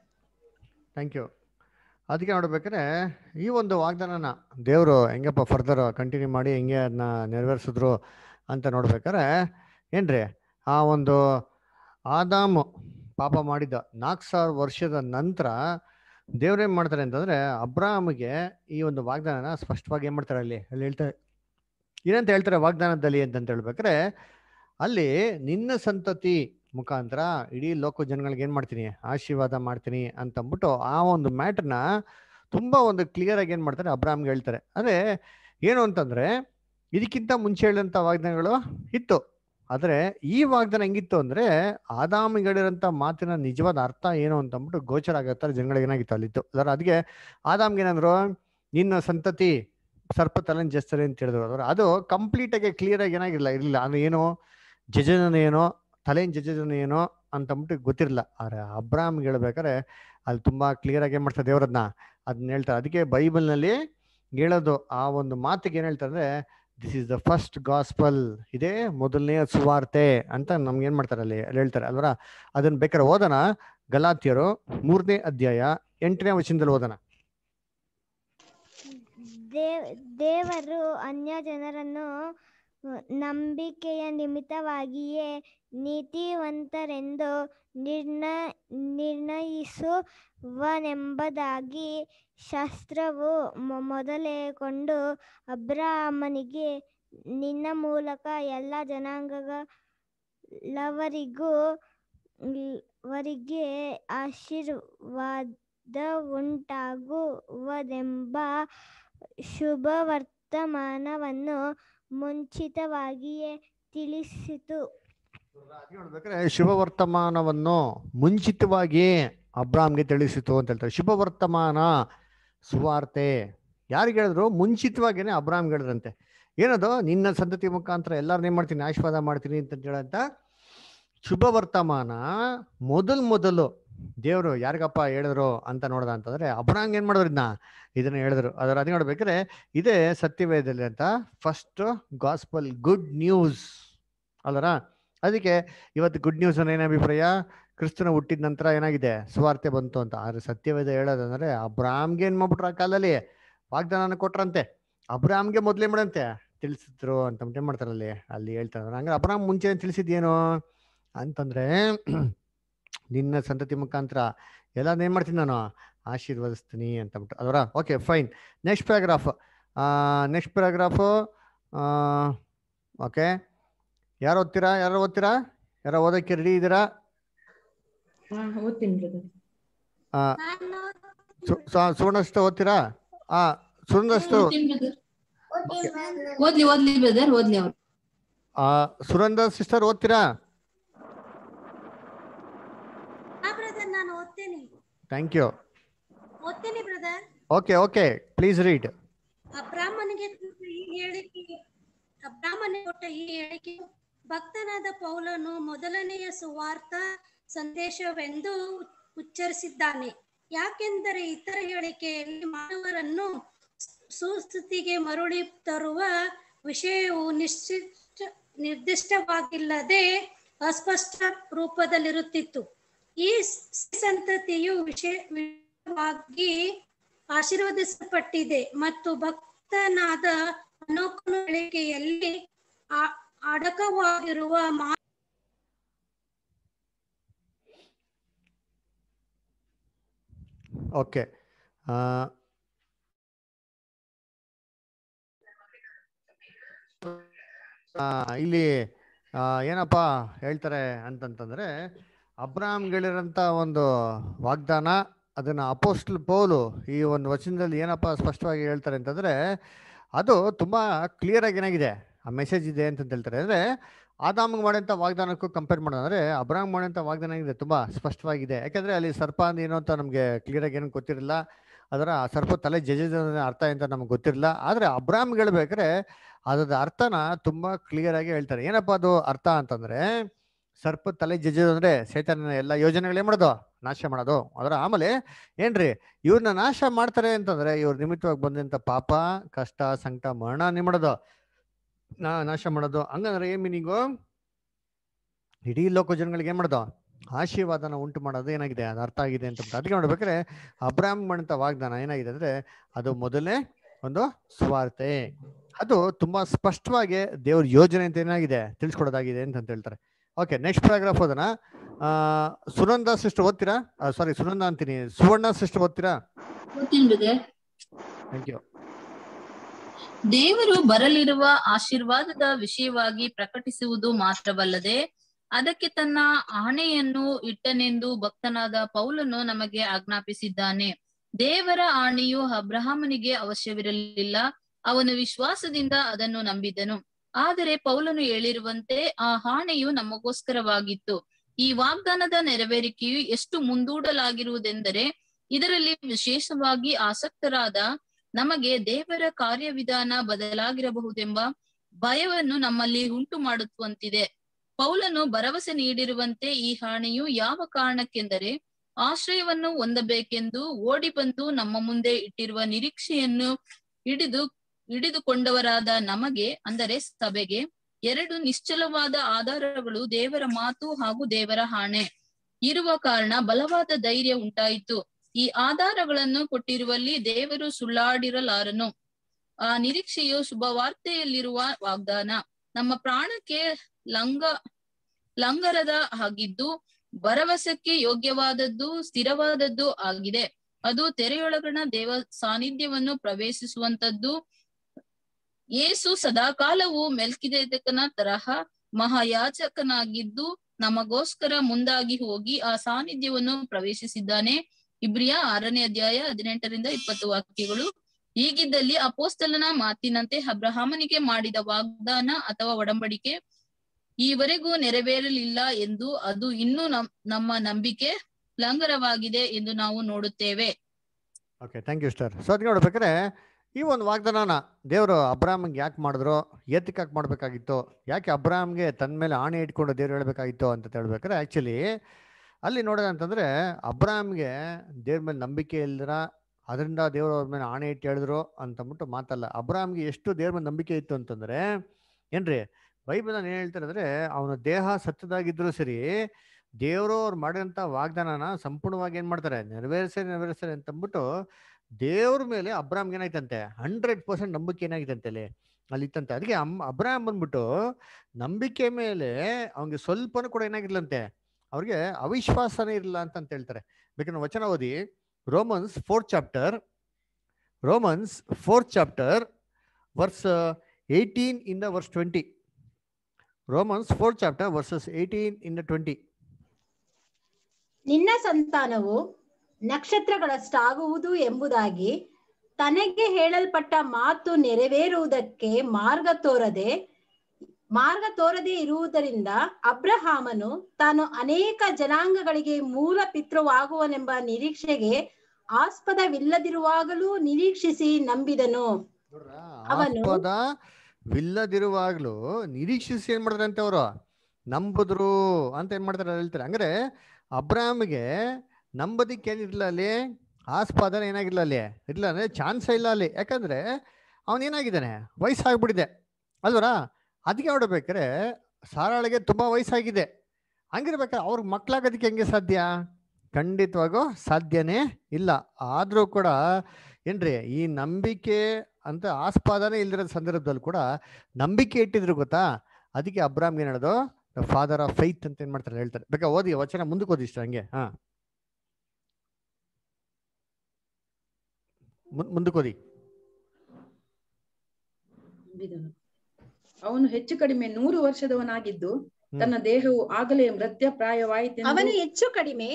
Speaker 1: ಥ್ಯಾಂಕ್ ಯು ಅದಕ್ಕೆ ನೋಡ್ಬೇಕಾದ್ರೆ ಈ ಒಂದು ವಾಗ್ದಾನನ ದೇವರು ಹೆಂಗಪ್ಪ ಫರ್ದರ್ ಕಂಟಿನ್ಯೂ ಮಾಡಿ ಹೆಂಗೆ ಅದನ್ನ ನೆರವೇರಿಸಿದ್ರು ಅಂತ ನೋಡ್ಬೇಕಾದ್ರೆ ಏನ್ರಿ ಆ ಒಂದು ಆದಾಮು ಪಾಪ ಮಾಡಿದ ನಾಲ್ಕು ಸಾವಿರ ವರ್ಷದ ನಂತರ ದೇವ್ರೇನ್ ಮಾಡ್ತಾರೆ ಅಂತಂದ್ರೆ ಅಬ್ರಾಹ್ಮಿಗೆ ಈ ಒಂದು ವಾಗ್ದಾನನ ಸ್ಪಷ್ಟವಾಗಿ ಏನ್ ಮಾಡ್ತಾರೆ ಅಲ್ಲಿ ಅಲ್ಲಿ ಹೇಳ್ತಾರೆ ಏನಂತ ಹೇಳ್ತಾರೆ ವಾಗ್ದಾನದಲ್ಲಿ ಅಂತಂತ ಹೇಳ್ಬೇಕಾದ್ರೆ ಅಲ್ಲಿ ನಿನ್ನ ಸಂತತಿ ಮುಖಾಂತರ ಇಡೀ ಲೋಕ ಜನಗಳಿಗೆ ಏನ್ ಮಾಡ್ತೀನಿ ಆಶೀರ್ವಾದ ಮಾಡ್ತೀನಿ ಅಂತ ಅಂದ್ಬಿಟ್ಟು ಆ ಒಂದು ಮ್ಯಾಟ್ರನ್ನ ತುಂಬಾ ಒಂದು ಕ್ಲಿಯರ್ ಆಗಿ ಏನ್ ಮಾಡ್ತಾರೆ ಅಬ್ರಾಮ್ಗೆ ಹೇಳ್ತಾರೆ ಅದೇ ಏನು ಅಂತಂದ್ರೆ ಇದಕ್ಕಿಂತ ಮುಂಚೆ ಹೇಳಿದಂತ ವಾಗ್ದಾನಗಳು ಇತ್ತು ಆದ್ರೆ ಈ ವಾಗ್ದಾನ ಹೆಂಗಿತ್ತು ಅಂದ್ರೆ ಆದಾಮಿಗೆ ಹೇಳಿರೋಂಥ ಮಾತಿನ ನಿಜವಾದ ಅರ್ಥ ಏನು ಅಂತ ಅಂದ್ಬಿಟ್ಟು ಗೋಚರ ಆಗತ್ತಾರೆ ಜನಗಳಿಗೆ ಏನಾಗಿತ್ತು ಅಲ್ಲಿತ್ತು ಅದರ ಅದಕ್ಕೆ ಆದಾಮ್ಗೆ ಏನಂದ್ರು ನಿನ್ನ ಸಂತತಿ ಸರ್ಪ ತಲೆನ್ ಜಸ್ತಾರೆ ಅಂತ ಹೇಳಿದ್ರು ಅದ್ರ ಅದು ಕಂಪ್ಲೀಟ್ ಆಗಿ ಕ್ಲಿಯರ್ ಆಗಿ ಏನಾಗಿರ್ಲಿಲ್ಲ ಇರಲಿಲ್ಲ ಅದು ಏನು ಜಜನ ಏನೋ ತಲೆನ್ ಜಜನ ಏನೋ ಅಂತ ಅಂದ್ಬಿಟ್ಟು ಗೊತ್ತಿರಲಿಲ್ಲ ಆದ್ರೆ ಅಬ್ರಾಮ್ಗೆ ಹೇಳ್ಬೇಕಾದ್ರೆ ಅಲ್ಲಿ ತುಂಬಾ ಕ್ಲಿಯರ್ ಆಗಿ ಏನ್ ಮಾಡ್ತಾರೆ ದೇವ್ರದ್ನ ಅದನ್ನ ಹೇಳ್ತಾರೆ ಅದಕ್ಕೆ ಬೈಬಲ್ನಲ್ಲಿ ಹೇಳೋದು ಆ ಒಂದು ಮಾತಿಗೆ ಏನ್ ಹೇಳ್ತಾರೆ ಅಂದ್ರೆ this is the first gospel ಇದೇ ಮೊದಲನೇ ಸುವಾರ್ತೆ ಅಂತ ನಮ್ಗೆ ಏನ್ ಮಾಡ್ತಾರೆ ಅಲ್ಲಿ ಅಲ್ಲಿ ಹೇಳ್ತಾರೆ ಅಲ್ವರ ಅದನ್ನ ಬೇಕಾದ್ರೆ ಓದೋಣ ಗಲಾತಿಯರು ಮೂರನೇ ಅಧ್ಯಾಯ ಎಂಟನೇ ವಚನದಲ್ಲಿ ಓದೋಣ
Speaker 6: ದೇವ್ ದೇವರು ಅನ್ಯ ಜನರನ್ನು ಅಹ್, ನಂಬಿಕೆಯ ನಿಮಿತ್ತವಾಗಿಯೇ ನೀತಿವಂತರೆಂದು ನಿರ್ಣ ನಿರ್ಣಯಿಸುವನೆಂಬುದಾಗಿ ಶಾಸ್ತ್ರವು ಮೊ- ಮೊದಲೇ ಕೊಂಡು ಅಬ್ರಾಹ್ಮನಿಗೆ ನಿನ್ನ ಮೂಲಕ ಎಲ್ಲ ಜನಾಂಗಗಳವರಿಗೂ ಲ್- ವರಿಗೆ ಆಶೀರ್ವಾದವುಂಟಾಗುವುದೆಂಬ ಶುಭ ವರ್ತಮಾನವನ್ನು ಮುಂಚಿತವಾಗಿಯೇ ತಿಳಿಸಿತು
Speaker 1: ಅದೇ ನೋಡ್ಬೇಕಾದ್ರೆ ಶುಭ ವರ್ತಮಾನವನ್ನು ಮುಂಚಿತವಾಗಿ ಅಬ್ರಾಮ್ಗೆ ತಿಳಿಸಿತು ಅಂತ ಹೇಳ್ತಾರೆ ಶುಭ ವರ್ತಮಾನ ಸುವಾರ್ತೆ ಯಾರಿಗೆ ಹೇಳಿದ್ರು ಮುಂಚಿತವಾಗಿನೇ ಅಬ್ರಾಮ್ಗೆ ಹೇಳಿದ್ರಂತೆ ಏನದು ನಿನ್ನ ಸಂತತಿ ಮುಖಾಂತರ ಎಲ್ಲಾರನ್ನ ಏನ್ ಮಾಡ್ತೀನಿ ಆಶೀರ್ವಾದ ಮಾಡ್ತೀನಿ ಅಂತ ಹೇಳಂತ ಶುಭ ವರ್ತಮಾನ ಮೊದಲ್ ಮೊದಲು ದೇವರು ಯಾರಿಗಪ್ಪ ಹೇಳಿದ್ರು ಅಂತ ನೋಡ್ದ ಅಂತಂದ್ರೆ ಅಬ್ರಾಂಗ್ ಏನ್ ಮಾಡಿದ್ರು ಇದನ್ನ ಇದನ್ನ ಹೇಳಿದ್ರು ಅದರ ಅದೇ ನೋಡ್ಬೇಕಾದ್ರೆ ಇದೇ ಸತ್ಯವೇದದಲ್ಲಿ ಅಂತ ಫಸ್ಟ್ ಗಾಸ್ಪಲ್ ಗುಡ್ ನ್ಯೂಸ್ ಅಲ್ಲರ ಅದಕ್ಕೆ ಇವತ್ತು ಗುಡ್ ನ್ಯೂಸ್ ಅನ್ನೋ ಏನ್ ಅಭಿಪ್ರಾಯ ಕ್ರಿಸ್ತನ ಹುಟ್ಟಿದ ನಂತರ ಏನಾಗಿದೆ ಸುವಾರ್ತೆ ಬಂತು ಅಂತ ಆದ್ರೆ ಸತ್ಯವೇದ ಹೇಳೋದಂದ್ರೆ ಅಬ್ರಾಮ್ಗೆ ಏನ್ ಮಾಡ್ಬಿಟ್ರು ಆ ಕಾಲದಲ್ಲಿ ವಾಗ್ದಾನ ಕೊಟ್ರಂತೆ ಅಬ್ರಾಮ್ಗೆ ಮೊದ್ಲೇ ಮಾಡಂತೆ ತಿಳಿಸಿದ್ರು ಅಂತ ಅಂದ್ಬಿಟ್ಟು ಏನ್ ಮಾಡ್ತಾರೆ ಅಲ್ಲಿ ಅಲ್ಲಿ ಹೇಳ್ತಾರೆ ಹಂಗಾರೆ ಅಬ್ರಾಮ್ ಮುಂಚೆ ತಿಳಿಸಿದ್ದೇನು ಅಂತಂದ್ರೆ ನಿನ್ನ ಸಂತತಿ ಮುಖಾಂತರ ಎಲ್ಲ ಏನ್ ಮಾಡ್ತೀನಿ ನಾನು ಆಶೀರ್ವದಿಸ್ತೀನಿ ಅಂತ ಅಂದ್ಬಿಟ್ಟು ಅದರ okay fine next paragraph next paragraph okay ಯಾರು ಓದ್ತೀರಾ ಯಾರು ಓದ್ತೀರಾ ಯಾರೋ ಓದಕ್ಕೆ ರೆಡಿ ಇದ್ದೀರಾ
Speaker 3: ಹಾ ಓದ್ತೀನಿ ಬ್ರದರ್
Speaker 1: ಆ, ಸು- ಸು- ಸುವರ್ಣ ಸಿಸ್ಟರ್ ಓದ್ತೀರಾ ಆ ಸುರೇಂದ್ರ ಸಿಸ್ಟರ್
Speaker 7: ಓದ್ಲಿ ಓದ್ಲಿ ಬ್ರದರ್ ಓದ್ಲಿ ಅವ್ರು
Speaker 1: ಆ ಸುರೇಂದ್ರ ಸಿಸ್ಟರ್ ಓದ್ತೀರಾ
Speaker 8: ಹಾ ಬ್ರದರ್ ನಾನು ಓದ್ತೇನೆ
Speaker 1: ಥ್ಯಾಂಕ್ ಯು
Speaker 8: ಓದ್ತೇನೆ brother
Speaker 1: okay okay please read
Speaker 8: ಅಬ್ರಾಹ್ಮನಿಗೆ ಕೊಟ್ಟ ಈ ಹೇಳಿಕೆ ಅಬ್ರಾಹ್ಮನಿಗೆ ಕೊಟ್ಟ ಈ ಹೇಳಿಕೆ ಭಕ್ತನಾದ ಪೌಲನು ಮೊದಲನೆಯ ಸುವಾರ್ಥ ಸಂದೇಶವೆಂದು ಉಚ್ಚರಿಸಿದ್ದಾನೆ ಯಾಕೆಂದರೆ ಇತರ ಹೇಳಿಕೆಯಲ್ಲಿ ಮಾನವರನ್ನು ಸುಸ್ಥಿತಿಗೆ ಮರಳಿ ತರುವ ವಿಷಯವು ನಿಶ್ಚಿತ ನಿರ್ದಿಷ್ಟವಾಗಿಲ್ಲದೆ ಅಸ್ಪಷ್ಟ ರೂಪದಲ್ಲಿರುತ್ತಿತ್ತು ಈ ಸಂತತಿಯು ವಿಷಯವಾಗಿ ಆಶೀರ್ವದಿಸಲ್ಪಟ್ಟಿದೆ ಮತ್ತು ಭಕ್ತನಾದ ಅನೋಕನ ಹೇಳಿಕೆಯಲ್ಲಿ ಆ- ಅಡಕವಾಗಿರುವ ಮಾ
Speaker 1: ಓಕೆ ಇಲ್ಲಿ ಆ, ಏನಪ್ಪ ಹೇಳ್ತಾರೆ ಅಂತಂತಂದ್ರೆ ಅಬ್ರಾಮ್ಗಳಿರಂತ ಒಂದು ವಾಗ್ದಾನ ಅದನ್ನ ಅಪೋಸ್ಟಲ್ ಪೌಲು ಈ ಒಂದು ವಚನದಲ್ಲಿ ಏನಪ್ಪ ಸ್ಪಷ್ಟವಾಗಿ ಹೇಳ್ತಾರೆ ಅಂತಂದ್ರೆ ಅದು ತುಂಬಾ ಕ್ಲಿಯರ್ ಆಗಿ ಏನಾಗಿದೆ ಆ ಮೆಸೇಜ್ ಇದೆ ಅಂತ ಹೇಳ್ತಾರೆ ಅಂದ್ರೆ ಆದಾಮ್ಗೆ ಮಾಡೋಂಥ ವಾಗ್ದಾನಕ್ಕೂ ಕಂಪೇರ್ ಮಾಡೋದಂದ್ರೆ ಅಬ್ರಾಮ್ ಮಾಡೋಂಥ ವಾಗ್ದಾನ ಏನಿದೆ ತುಂಬಾ ಸ್ಪಷ್ಟವಾಗಿದೆ ಯಾಕಂದ್ರೆ ಅಲ್ಲಿ ಸರ್ಪ ಅಂದ್ರೆ ಏನು ಅಂತ ನಮಗೆ ಕ್ಲಿಯರ್ ಆಗಿ ಏನು ಗೊತ್ತಿರಲಿಲ್ಲ ಅದರ ಆ ಸರ್ಪ ತಲೆ ಜಜದ ಅರ್ಥ ಅಂತ ನಮ್ಗೆ ಗೊತ್ತಿರಲಿಲ್ಲ ಆದ್ರೆ ಅಬ್ರಾಮ್ ಹೇಳ್ಬೇಕಾದ್ರೆ ಅದ್ರ ಅರ್ಥನ ತುಂಬಾ ಕ್ಲಿಯರ್ ಆಗಿ ಹೇಳ್ತಾರೆ ಏನಪ್ಪ ಅದು ಅರ್ಥ ಅಂತಂದ್ರೆ ಸರ್ಪ ತಲೆ ಜಜ್ಜೋದು ಅಂದ್ರೆ ಸೈತಾನನ ಎಲ್ಲ ಯೋಜನೆಗಳು ಏನ್ ಮಾಡೋದು ನಾಶ ಮಾಡೋದು ಅದರ ಆಮೇಲೆ ಏನ್ರಿ ಇವ್ರನ್ನ ನಾಶ ಮಾಡ್ತಾರೆ ಅಂತಂದ್ರೆ ಇವ್ರ ನಿಮಿತ್ತವಾಗಿ ಬಂದಂತ ಪಾಪ ಕಷ್ಟ ಸಂಕಟ ಮರಣ ಏನ್ ಮಾಡೋದು ನಾ ನಾಶ ಮಾಡೋದು ಹಂಗಂದ್ರೆ ಏನ್ ಮೀನಿಂಗು ಇಡೀ ಲೋಕ ಜನಗಳಿಗೆ ಏನ್ ಮಾಡೋದು ಆಶೀರ್ವಾದನ ಉಂಟು ಮಾಡೋದು ಏನಾಗಿದೆ ಅದು ಅರ್ಥ ಆಗಿದೆ ಅಂತ ಅದಕ್ಕೆ ನೋಡ್ಬೇಕಾದ್ರೆ ಅಬ್ರಾಹ್ಮಣಂತ ವಾಗ್ದಾನ ಏನಾಗಿದೆ ಅಂದ್ರೆ ಅದು ಮೊದಲನೇ ಒಂದು ಸ್ವಾರ್ತೆ ಅದು ತುಂಬಾ ಸ್ಪಷ್ಟವಾಗಿ ದೇವ್ರ ಯೋಜನೆ ಅಂತ ಏನಾಗಿದೆ ತಿಳಿಸ್ಕೊಡೋದಾಗಿದೆ ಅಂತ ಹೇಳ್ತಾರೆ ಓಕೆ ನೆಕ್ಸ್ಟ್ ಪ್ಯಾರಾಗ್ರಾಫ್ ಓದೋಣ ಆ, ಸುನಂದ ಸಿಸ್ಟರ್ ಓದ್ತೀರಾ ಸಾರಿ ಸುನಂದ ಅಂತೀನಿ ಸುವರ್ಣ ಸಿಸ್ಟರ್ ಓದ್ತೀರಾ
Speaker 7: ಓದ್ತೀನಿ ಬ್ರದರ್
Speaker 1: ಥ್ಯಾಂಕ್ ಯು
Speaker 7: ದೇವರು ಬರಲಿರುವ ಆಶೀರ್ವಾದದ ವಿಷಯವಾಗಿ ಪ್ರಕಟಿಸುವುದು ಮಾತ್ರವಲ್ಲದೆ ಅದಕ್ಕೆ ತನ್ನ ಆಣೆಯನ್ನು ಇಟ್ಟನೆಂದು ಭಕ್ತನಾದ ಪೌಲನು ನಮಗೆ ಆಜ್ಞಾಪಿಸಿದ್ದಾನೆ ದೇವರ ಆಣೆಯು ಅಬ್ರಹಾಮನಿಗೆ ಅವಶ್ಯವಿರಲಿಲ್ಲ ಅವನು ವಿಶ್ವಾಸದಿಂದ ಅದನ್ನು ನಂಬಿದನು ಆದರೆ ಪೌಲನು ಹೇಳಿರುವಂತೆ ಆ ಆಣೆಯು ನಮಗೋಸ್ಕರವಾಗಿತ್ತು ಈ ವಾಗ್ದಾನದ ನೆರವೇರಿಕೆಯು ಎಷ್ಟು ಮುಂದೂಡಲಾಗಿರುವುದೆಂದರೆ ಇದರಲ್ಲಿ ವಿಶೇಷವಾಗಿ ಆಸಕ್ತರಾದ ನಮಗೆ ದೇವರ ಕಾರ್ಯವಿಧಾನ ಬದಲಾಗಿರಬಹುದೆಂಬ ಭಯವನ್ನು ನಮ್ಮಲ್ಲಿ ಉಂಟು ಮಾಡುವಂತಿದೆ ಪೌಲನು ಭರವಸೆ ನೀಡಿರುವಂತೆ ಈ ಹಾನಿಯು ಯಾವ ಕಾರಣಕ್ಕೆಂದರೆ ಆಶ್ರಯವನ್ನು ಹೊಂದಬೇಕೆಂದು ಓಡಿ ಬಂದು ನಮ್ಮ ಮುಂದೆ ಇಟ್ಟಿರುವ ನಿರೀಕ್ಷೆಯನ್ನು ಹಿಡಿದು ಹಿಡಿದುಕೊಂಡವರಾದ ನಮಗೆ ಅಂದರೆ ಸಭೆಗೆ ಎರಡು ನಿಶ್ಚಲವಾದ ಆಧಾರಗಳು ದೇವರ ಮಾತು ಹಾಗೂ ದೇವರ ಹಾಣೆ ಇರುವ ಕಾರಣ ಬಲವಾದ ಧೈರ್ಯ ಉಂಟಾಯಿತು ಈ ಆಧಾರಗಳನ್ನು ಕೊಟ್ಟಿರುವಲ್ಲಿ ದೇವರು ಸುಳ್ಳಾಡಿರಲಾರನು ಆ ನಿರೀಕ್ಷೆಯು ಶುಭವಾರ್ತೆಯಲ್ಲಿರುವ ವಾಗ್ದಾನ ನಮ್ಮ ಪ್ರಾಣಕ್ಕೆ ಲಂಗ ಲಂಗರದ ಆಗಿದ್ದು ಭರವಸಕ್ಕೆ ಯೋಗ್ಯವಾದದ್ದು ಸ್ಥಿರವಾದದ್ದು ಆಗಿದೆ ಅದು ತೆರೆಯೊಳಗಣ ದೇವ ಸಾನ್ನಿಧ್ಯವನ್ನು ಪ್ರವೇಶಿಸುವಂತದ್ದು ಯೇಸು ಸದಾಕಾಲವು ಮೆಲ್ಕಿದೇದಕನ ತರಹ ಮಹಾಯಾಚಕನಾಗಿದ್ದು ನಮಗೋಸ್ಕರ ಮುಂದಾಗಿ ಹೋಗಿ ಆ ಸಾನ್ನಿಧ್ಯವನ್ನು ಪ್ರವೇಶಿಸಿದ್ದಾನೆ ಇಬ್ರಿಯ ಆರನೇ ಅಧ್ಯಾಯ ಹದಿನೆಂಟರಿಂದ ಇಪ್ಪತ್ತು ವಾಕ್ಯಗಳು ಹೀಗಿದ್ದಲ್ಲಿ ಅಪೋಸ್ತಲನ ಮಾತಿನಂತೆ ಅಬ್ರಹಾಮನಿಗೆ ಮಾಡಿದ ವಾಗ್ದಾನ ಅಥವಾ ಒಡಂಬಡಿಕೆ ಈವರೆಗೂ ನೆರವೇರಲಿಲ್ಲ ಎಂದು ಅದು ಇನ್ನೂ ನಮ್ ನಮ್ಮ ನಂಬಿಕೆ ಲಂಗರವಾಗಿದೆ ಎಂದು ನಾವು ನೋಡುತ್ತೇವೆ
Speaker 1: okay thank you star so ಅದಕ್ಕೆ ನೋಡ್ಬೇಕಾದ್ರೆ ಈ ಒಂದು ವಾಗ್ದಾನನ ದೇವರು ಅಬ್ರಾಹ್ಮ್ಗೆ ಯಾಕೆ ಮಾಡಿದ್ರು ಏತಕ್ಕೆ ಯಾಕೆ ಮಾಡಬೇಕಾಗಿತ್ತು ಯಾಕೆ ಅಬ್ರಾಹ್ಮ್ಗೆ ತನ್ನ ಮೇಲೆ ಆಣೆ ಇಟ್ಕೊಂಡು ದೇವ್ರು ಹೇಳ್ಬೇಕಾಗಿತ್ತು ಅಂತ ಹೇಳ್ಬೇಕಾದ್ರೆ ಆ್ಯಕ್ಚುಲಿ ಅಲ್ಲಿ ನೋಡೋದಂತಂದ್ರೆ ಅಬ್ರಾಹ್ಮ್ಗೆ ದೇವ್ರ ಮೇಲೆ ನಂಬಿಕೆ ಇಲ್ದಿರ ಅದರಿಂದ ದೇವ್ರ ಅವ್ರ ಮೇಲೆ ಆಣೆ ಇಟ್ಟು ಹೇಳಿದ್ರು ಅಂತಂದ್ಬಿಟ್ಟು ಮಾತಲ್ಲ ಅಬ್ರಾಹ್ಮ್ಗೆ ಎಷ್ಟು ದೇವ್ರ ಮೇಲೆ ನಂಬಿಕೆ ಇತ್ತು ಅಂತಂದ್ರೆ ಏನ್ರಿ ಬೈಬಲ್ ಏನ್ ಹೇಳ್ತಾರೆ ಅಂದ್ರೆ ಅವನ ದೇಹ ಸತ್ತದಾಗಿದ್ರು ಸರಿ ದೇವರು ಅವ್ರು ಮಾಡಿದಂಥ ವಾಗ್ದಾನನ ಸಂಪೂರ್ಣವಾಗಿ ಏನ್ ಮಾಡ್ತಾರೆ ನೆರವೇರಿಸೇ ನೆರವೇರಿಸ್ತಾರೆ ಅಂತಂದ್ಬಿಟ್ಟು ದೇವ್ರ ಮೇಲೆ ಅಬ್ರಾಮ್ಗೆ ಏನಾಯ್ತಂತೆ ಹಂಡ್ರೆಡ್ ಪರ್ಸೆಂಟ್ ನಂಬಿಕೆ ಏನಾಗಿತ್ತಂತೆ ಅಲ್ಲಿ ಅಲ್ಲಿ ಇತ್ತಂತೆ ಅದಕ್ಕೆ ಅಮ್ ಅಬ್ರಾಮ್ ಬಂದ್ಬಿಟ್ಟು ನಂಬಿಕೆ ಮೇಲೆ ಅವ್ನಿಗೆ ಸ್ವಲ್ಪನೂ ಕೂಡ ಏನಾಗಿರ್ಲಂತೆ ಅವ್ರಿಗೆ ಅವಿಶ್ವಾಸನೇ ಇರಲಿಲ್ಲ ಅಂತ ಹೇಳ್ತಾರೆ ಬೇಕಾದ್ರೆ ವಚನ ಓದಿ Romans fourth chapter Romans fourth chapter verse eighteen ಇಂದ verse twenty Romans fourth chapter verses eighteen ಇಂದ ಟ್ವೆಂಟಿ
Speaker 9: ನಿನ್ನ ಸಂತಾನವು ನಕ್ಷತ್ರಗಳಷ್ಟಾಗುವುದು ಎಂಬುದಾಗಿ ತನಗೆ ಹೇಳಲ್ಪಟ್ಟ ಮಾತು ನೆರವೇರುವುದಕ್ಕೆ ಮಾರ್ಗ ತೋರದೆ ಮಾರ್ಗ ತೋರದೆ ಇರುವುದರಿಂದ ಅಬ್ರಹಾಮನು ತಾನು ಅನೇಕ ಜನಾಂಗಗಳಿಗೆ ಮೂಲ ಪಿತೃವಾಗುವನೆಂಬ ನಿರೀಕ್ಷೆಗೆ ಆಸ್ಪದವಿಲ್ಲದಿರುವಾಗಲೂ ನಿರೀಕ್ಷಿಸಿ ನಂಬಿದನು ಅವನು
Speaker 1: ಆಸ್ಪದ ವಿಲ್ಲದಿರುವಾಗ್ಲೂ ನಿರೀಕ್ಷಿಸಿ ಏನ್ ಮಾಡ್ತಾರಂತೆ ಅವರು ನಂಬುದ್ರು ಅಂತ ಏನ್ ಮಾಡ್ತಾರೆ ಹೇಳ್ತಾರೆ ಹಂಗಾರೆ ಅಬ್ರಾಮ್ಗೆ ನಂಬೋದಿಕ್ಕೆ ಏನಿರ್ಲಿಲ್ಲ ಅಲ್ಲಿ ಆಸ್ಪದ ಏನಾಗಿಲ್ಲ ಅಲ್ಲಿ ಇರ್ಲಿಲ್ಲ ಅಂದ್ರೆ ಚಾನ್ಸೇ ಇಲ್ಲ ಅಲ್ಲಿ ಯಾಕಂದ್ರೆ ಅವನೇನಾಗಿದ್ದಾನೆ ವಯಸ್ಸಾಗ್ಬಿಟ್ಟಿದೆ ಅಲ್ವರ ಅದಕ್ಕೆ ನೋಡ್ಬೇಕಾರೆ ಸಾರಾಳಿಗೆ ತುಂಬಾ ವಯಸ್ಸಾಗಿದೆ ಹಂಗಿರ್ಬೇಕಾದ್ರೆ ಅವ್ರಿಗೆ ಮಕ್ಳಾಗೋದಕ್ಕೆ ಹೆಂಗೆ ಸಾಧ್ಯ ಖಂಡಿತವಾಗೂ ಸಾಧ್ಯನೇ ಇಲ್ಲ ಆದ್ರೂ ಕೂಡ ಏನ್ರಿ ಈ ನಂಬಿಕೆ ಅಂತ ಆಸ್ಪಾದನೆ ಇಲ್ದಿರೋ ಸಂದರ್ಭದಲ್ಲಿ ಕೂಡ ನಂಬಿಕೆ ಇಟ್ಟಿದ್ರು ಗೊತ್ತಾ ಅದಕ್ಕೆ ಅಬ್ರಾಮ್ಗೆ ಏನ್ ಹೇಳೋದು ಫಾದರ್ ಆಫ್ ಫೈತ್ ಅಂತ ಏನ್ ಮಾಡ್ತಾರೆ ಹೇಳ್ತಾರೆ ಬೇಕಾ ಓದಿ ವಚನ ಮುಂದಕ್ಕೆ ಓದಿ ಇಷ್ಟ ಹಂಗೆ ಹಾ ಮುನ್- ಮುಂದಕ್ಕೆ ಓದಿ
Speaker 3: ನಂಬಿದನು ಅವನು ಹೆಚ್ಚು ಕಡಿಮೆ ನೂರು ವರ್ಷದವನಾಗಿದ್ದು ತನ್ನ ದೇಹವು ಆಗಲೇ ಮೃತ್ಯಪ್ರಾಯವಾಯಿತೆಂದು
Speaker 9: ಅವನು ಹೆಚ್ಚು ಕಡಿಮೆ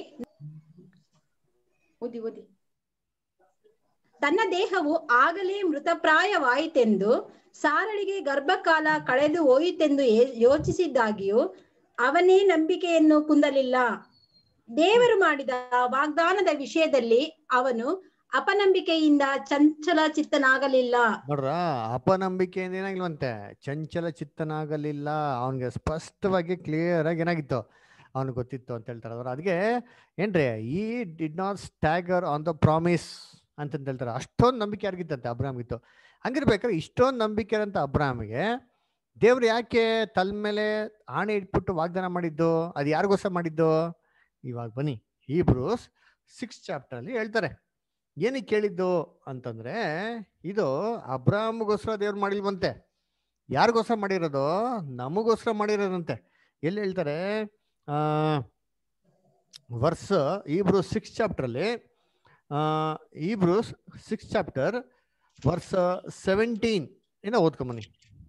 Speaker 3: ಓದಿ ಓದಿ
Speaker 9: ತನ್ನ ದೇಹವು ಆಗಲೇ ಮೃತಪ್ರಾಯವಾಯಿತೆಂದು ಸಾರಳಿಗೆ ಗರ್ಭಕಾಲ ಕಳೆದು ಹೋಯಿತೆಂದು ಯೇ- ಯೋಚಿಸಿದ್ದಾಗಿಯೂ ಅವನೇ ನಂಬಿಕೆಯನ್ನು ಕುಂದಲಿಲ್ಲ ದೇವರು ಮಾಡಿದ ವಾಗ್ದಾನದ ವಿಷಯದಲ್ಲಿ ಅವನು ಅಪನಂಬಿಕೆಯಿಂದ ಚಂಚಲ ಚಿತ್ತನಾಗಲಿಲ್ಲ
Speaker 1: ನೋಡ್ರ ಅಪನಂಬಿಕೆಯಿಂದ ಏನಾಗಿಲ್ವಂತೆ ಚಂಚಲ ಚಿತ್ತನಾಗಲಿಲ್ಲ ಅವನಿಗೆ ಸ್ಪಷ್ಟವಾಗಿ ಕ್ಲಿಯರ್ ಆಗಿ ಏನಾಗಿತ್ತು ಅವನಿಗೆ ಗೊತ್ತಿತ್ತು ಅಂತ ಹೇಳ್ತಾರೆ ಅವ್ರು ಅದಕ್ಕೆ ಏನ್ರಿ ಈ did not stagger on the promise ಅಂತಂತ ಹೇಳ್ತಾರೆ ಅಷ್ಟೊಂದು ನಂಬಿಕೆ ಯಾರಿಗಿತ್ತಂತೆ ಅಬ್ರಾಮ್ಗಿತ್ತು ಹಂಗಿರ್ಬೇಕಾದ್ರೆ ಇಷ್ಟೊಂದು ನಂಬಿಕೆ ಇರೋಂಥ ಅಬ್ರಾಮ್ಗೆ ದೇವ್ರು ಯಾಕೆ ತಲೆ ಮೇಲೆ ಆಣೆ ಇಟ್ಬಿಟ್ಟು ವಾಗ್ದಾನ ಮಾಡಿದ್ದು ಅದು ಯಾರಿಗೋಸ್ಕರ ಮಾಡಿದ್ದು ಇವಾಗ ಬನ್ನಿ ಈ ಬ್ರೂಸ್ ಸಿಕ್ಸ್ ಚಾಪ್ಟರ್ಲಿ ಹೇಳ್ತಾರೆ ಏನಕ್ಕೆ ಕೇಳಿದ್ದು ಅಂತಂದ್ರೆ ಇದು ಅಬ್ರಾಮ್ಗೋಸ್ಕರ ದೇವ್ರು ಮಾಡಿಲ್ವಂತೆ ಯಾರಿಗೋಸ್ಕರ ಮಾಡಿರೋದು ನಮಗೋಸ್ಕರ ಮಾಡಿರೋದಂತೆ ಎಲ್ಲಿ ಹೇಳ್ತಾರೆ ಆ ವರ್ಸ್ ಈ ಬ್ರೂಸ್ ಸಿಕ್ಸ್ ಚಾಪ್ಟರ್ಲಿ ಈ Hebrews six chapter verse seventeen ಏನೋ ಓದ್ಕೊಂಬನಿ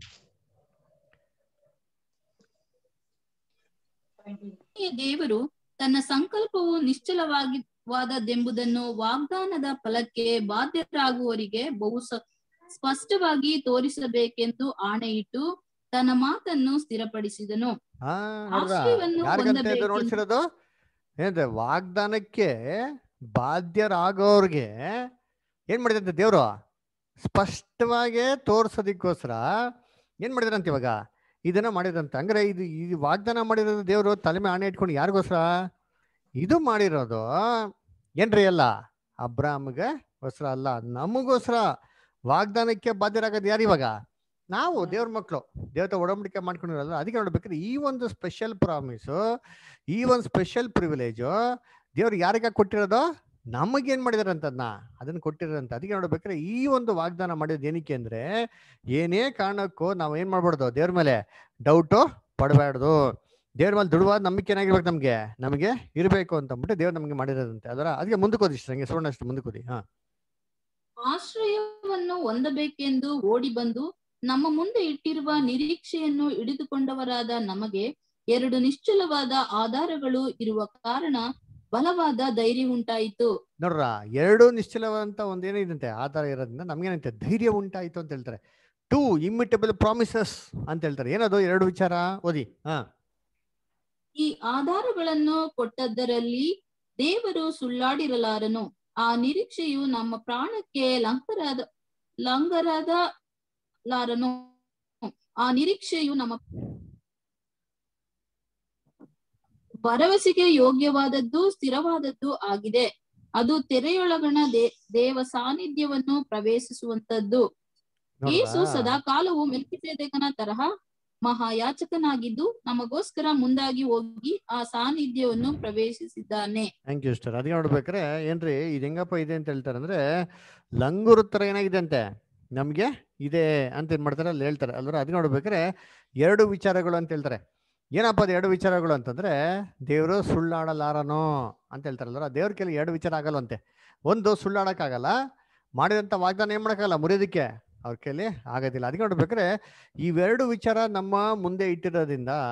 Speaker 7: ಈ ದೇವರು ತನ್ನ ಸಂಕಲ್ಪವು ನಿಶ್ಚಲವಾಗಿ ವಾದದ್ದೆಂಬುದನ್ನು ವಾಗ್ದಾನದ ಫಲಕ್ಕೆ ಬಾಧ್ಯರಾಗುವವರಿಗೆ ಬಹು ಸ- ಸ್ಪಷ್ಟವಾಗಿ ತೋರಿಸಬೇಕೆಂದು ಆಣೆಯಿಟ್ಟು ತನ್ನ ಮಾತನ್ನು ಸ್ಥಿರಪಡಿಸಿದನು
Speaker 1: ಹಾ ನೋಡ್ರ
Speaker 7: ಆಶ್ರಯವನ್ನು
Speaker 1: ಯಾರಿಗಂತ ಇದು
Speaker 7: ಹೊಂದಬೇಕೆಂದು-
Speaker 1: ನೋಡ್ಸಿರೋದು ಏನಂದ್ರೆ ವಾಗ್ದಾನಕ್ಕೆ ಬಾಧ್ಯರಾಗೋರ್ಗೆ ಏನ್ ಮಾಡಿದಂತೆ ದೇವ್ರು ಸ್ಪಷ್ಟವಾಗಿ ತೋರ್ಸೋದಿಕ್ಕೋಸ್ಕರ ಏನ್ ಮಾಡಿದ್ರಂತ ಇವಾಗ ಇದನ್ನ ಮಾಡಿದಂತೆ ಹಂಗಾರೆ ಇದು ಈ ವಾಗ್ದಾನ ಮಾಡಿರೋದು ದೇವ್ರು ತಲೆ ಮೇಲೆ ಆಣೆ ಇಟ್ಕೊಂಡು ಯಾರಿಗೋಸ್ಕರ ಇದು ಮಾಡಿರೋದು ಏನ್ರಿ ಅಲ್ಲ ಅಬ್ರಾಮ್ಗೆ ಗೋಸ್ಕರ ಅಲ್ಲ ನಮಗೋಸ್ಕರ ವಾಗ್ದಾನಕ್ಕೆ ಬಾಧ್ಯರಾಗೋದು ಯಾರು ಇವಾಗ ನಾವು ದೇವ್ರ ಮಕ್ಕಳು ದೇವತೆ ಒಡಂಬಡಿಕೆ ಮಾಡ್ಕೊಂಡಿರಲ್ಲ ಅದಕ್ಕೆ ನೋಡ್ಬೇಕಾದ್ರೆ ಈ ಒಂದು ಸ್ಪೆಷಲ್ ಪ್ರಾಮಿಸು ಈ ಒಂದು ಸ್ಪೆಷಲ್ ಪ್ರಿವಿಲೇಜು ದೇವ್ರು ಯಾರಿಗ ಕೊಟ್ಟಿರೋದು ನಮಗೇನ್ ಮಾಡಿದಾರೆ ಅಂತದ್ನ ಅದನ್ನ ಕೊಟ್ಟಿರೋದಂತ ಅದಕ್ಕೆ ನೋಡ್ಬೇಕಾದ್ರೆ ಈ ಒಂದು ವಾಗ್ದಾನ ಮಾಡಿರೋದು ಏನಕ್ಕೆ ಅಂದ್ರೆ ಏನೇ ಕಾರಣಕ್ಕೂ ನಾವು ಏನ್ ಮಾಡ್ಬಾರ್ದು ದೇವ್ರ ಮೇಲೆ ಡೌಟು ಪಡಬಾರ್ದು ದೇವ್ರ ಮೇಲೆ ದೃಢವಾದ ನಂಬಿಕೆ ಏನಾಗಿರ್ಬೇಕು ನಮ್ಗೆ ನಮಗೆ ಇರಬೇಕು ಅಂತ ಅಂದ್ಬಿಟ್ಟು ದೇವ್ರು ನಮಗೆ ಮಾಡಿರೋದಂತೆ ಅದರ ಅದಕ್ಕೆ ಮುಂದಕ್ಕೆ ಓದಿ ನಂಗೆ ಸುವರ್ಣ ಅಷ್ಟು ಮುಂದಕ್ಕೆ ಓದಿ ಹಾ
Speaker 7: ಆಶ್ರಯವನ್ನು ಹೊಂದಬೇಕೆಂದು ಓಡಿ ಬಂದು ನಮ್ಮ ಮುಂದೆ ಇಟ್ಟಿರುವ ನಿರೀಕ್ಷೆಯನ್ನು ಹಿಡಿದುಕೊಂಡವರಾದ ನಮಗೆ ಎರಡು ನಿಶ್ಚಲವಾದ ಆಧಾರಗಳು ಇರುವ ಕಾರಣ ಬಲವಾದ ಧೈರ್ಯ ಉಂಟಾಯಿತು
Speaker 1: ನೋಡ್ರ ಎರಡು ನಿಶ್ಚಲವಾದಂತ ಒಂದೇನಿದಂತೆ ಆಧಾರ ಇರೋದ್ರಿಂದ ನಮ್ಗೇನಂತೆ ಧೈರ್ಯ ಉಂಟಾಯಿತು ಅಂತ ಹೇಳ್ತಾರೆ ಟೂ ಇಮ್ಮಿಟಬಲ್ ಪ್ರಾಮಿಸಸ್ ಅಂತ ಹೇಳ್ತಾರೆ ಏನದು ಎರಡು ವಿಚಾರ ಓದಿ ಹಾ
Speaker 7: ಈ ಆಧಾರಗಳನ್ನು ಕೊಟ್ಟದ್ದರಲ್ಲಿ ದೇವರು ಸುಳ್ಳಾಡಿರಲಾರನು ಆ ನಿರೀಕ್ಷೆಯು ನಮ್ಮ ಪ್ರಾಣಕ್ಕೆ ಲಂಕರಾದ ಲಂಗರಾದ ಲಾರನು ಆ ನಿರೀಕ್ಷೆಯು ನಮ್ಮ ಭರವಸೆಗೆ ಯೋಗ್ಯವಾದದ್ದು ಸ್ಥಿರವಾದದ್ದು ಆಗಿದೆ ಅದು ತೆರೆಯೊಳಗಣ ದೇ ದೇವ ಸಾನ್ನಿಧ್ಯವನ್ನು ಪ್ರವೇಶಿಸುವಂತದ್ದು ಯೇಸು
Speaker 1: ನೋಡ್ರಾ?
Speaker 7: ಸದಾ ಕಾಲವು ಮೆಲ್ಕಿಸೇದಕನ ತರಹ ಮಹಾಯಾಚಕನಾಗಿದ್ದು ನಮಗೋಸ್ಕರ ಮುಂದಾಗಿ ಹೋಗಿ ಆ ಸಾನ್ನಿಧ್ಯವನ್ನು ಪ್ರವೇಶಿಸಿದ್ದಾನೆ
Speaker 1: ಥ್ಯಾಂಕ್ ಯು ಸ್ಟರ್ ಅದಕ್ಕೆ ನೋಡ್ಬೇಕಾರೆ ಏನ್ರಿ ಇದು ಹೆಂಗಪ್ಪ ಇದೆ ಅಂತ ಹೇಳ್ತಾರೆ ಅಂದ್ರೆ ಲಂಗೂರು ತರ ಏನಾಗಿದೆ ಅಂತೆ ನಮ್ಗೆ ಇದೆ ಅಂತ ಏನ್ ಮಾಡ್ತಾರೆ ಅಲ್ಲಿ ಹೇಳ್ತಾರೆ ಅಲ್ವರ ಅದಕ್ಕೆ ನೋಡ್ಬೇಕಾರೆ ಎರಡು ವಿಚಾರಗಳು ಅಂತ ಹೇಳ್ತಾರೆ ಏನಪ್ಪ ಅದು ಎರಡು ವಿಚಾರಗಳು ಅಂತಂದ್ರೆ ದೇವರು ಸುಳ್ಳಾಡಲಾರನು ಅಂತ ಹೇಳ್ತಾರಲ್ವರ ದೇವ್ರ ಕೈಲಿ ಎರಡು ವಿಚಾರ ಆಗಲ್ವಂತೆ ಒಂದು ಸುಳ್ಳಾಡಕ್ಕಾಗಲ್ಲ ಮಾಡಿದಂಥ ವಾಗ್ದಾನ ಏನ್ ಮಾಡಕ್ಕಾಗಲ್ಲ ಮುರಿಯೋದಕ್ಕೆ ಅವ್ರ ಕೈಲಿ ಆಗೋದಿಲ್ಲ ಅದಕ್ಕೆ ನೋಡ್ಬೇಕಾದ್ರೆ ಇವೆರಡು ವಿಚಾರ ನಮ್ಮ ಮುಂದೆ ಇಟ್ಟಿರೋದ್ರಿಂದ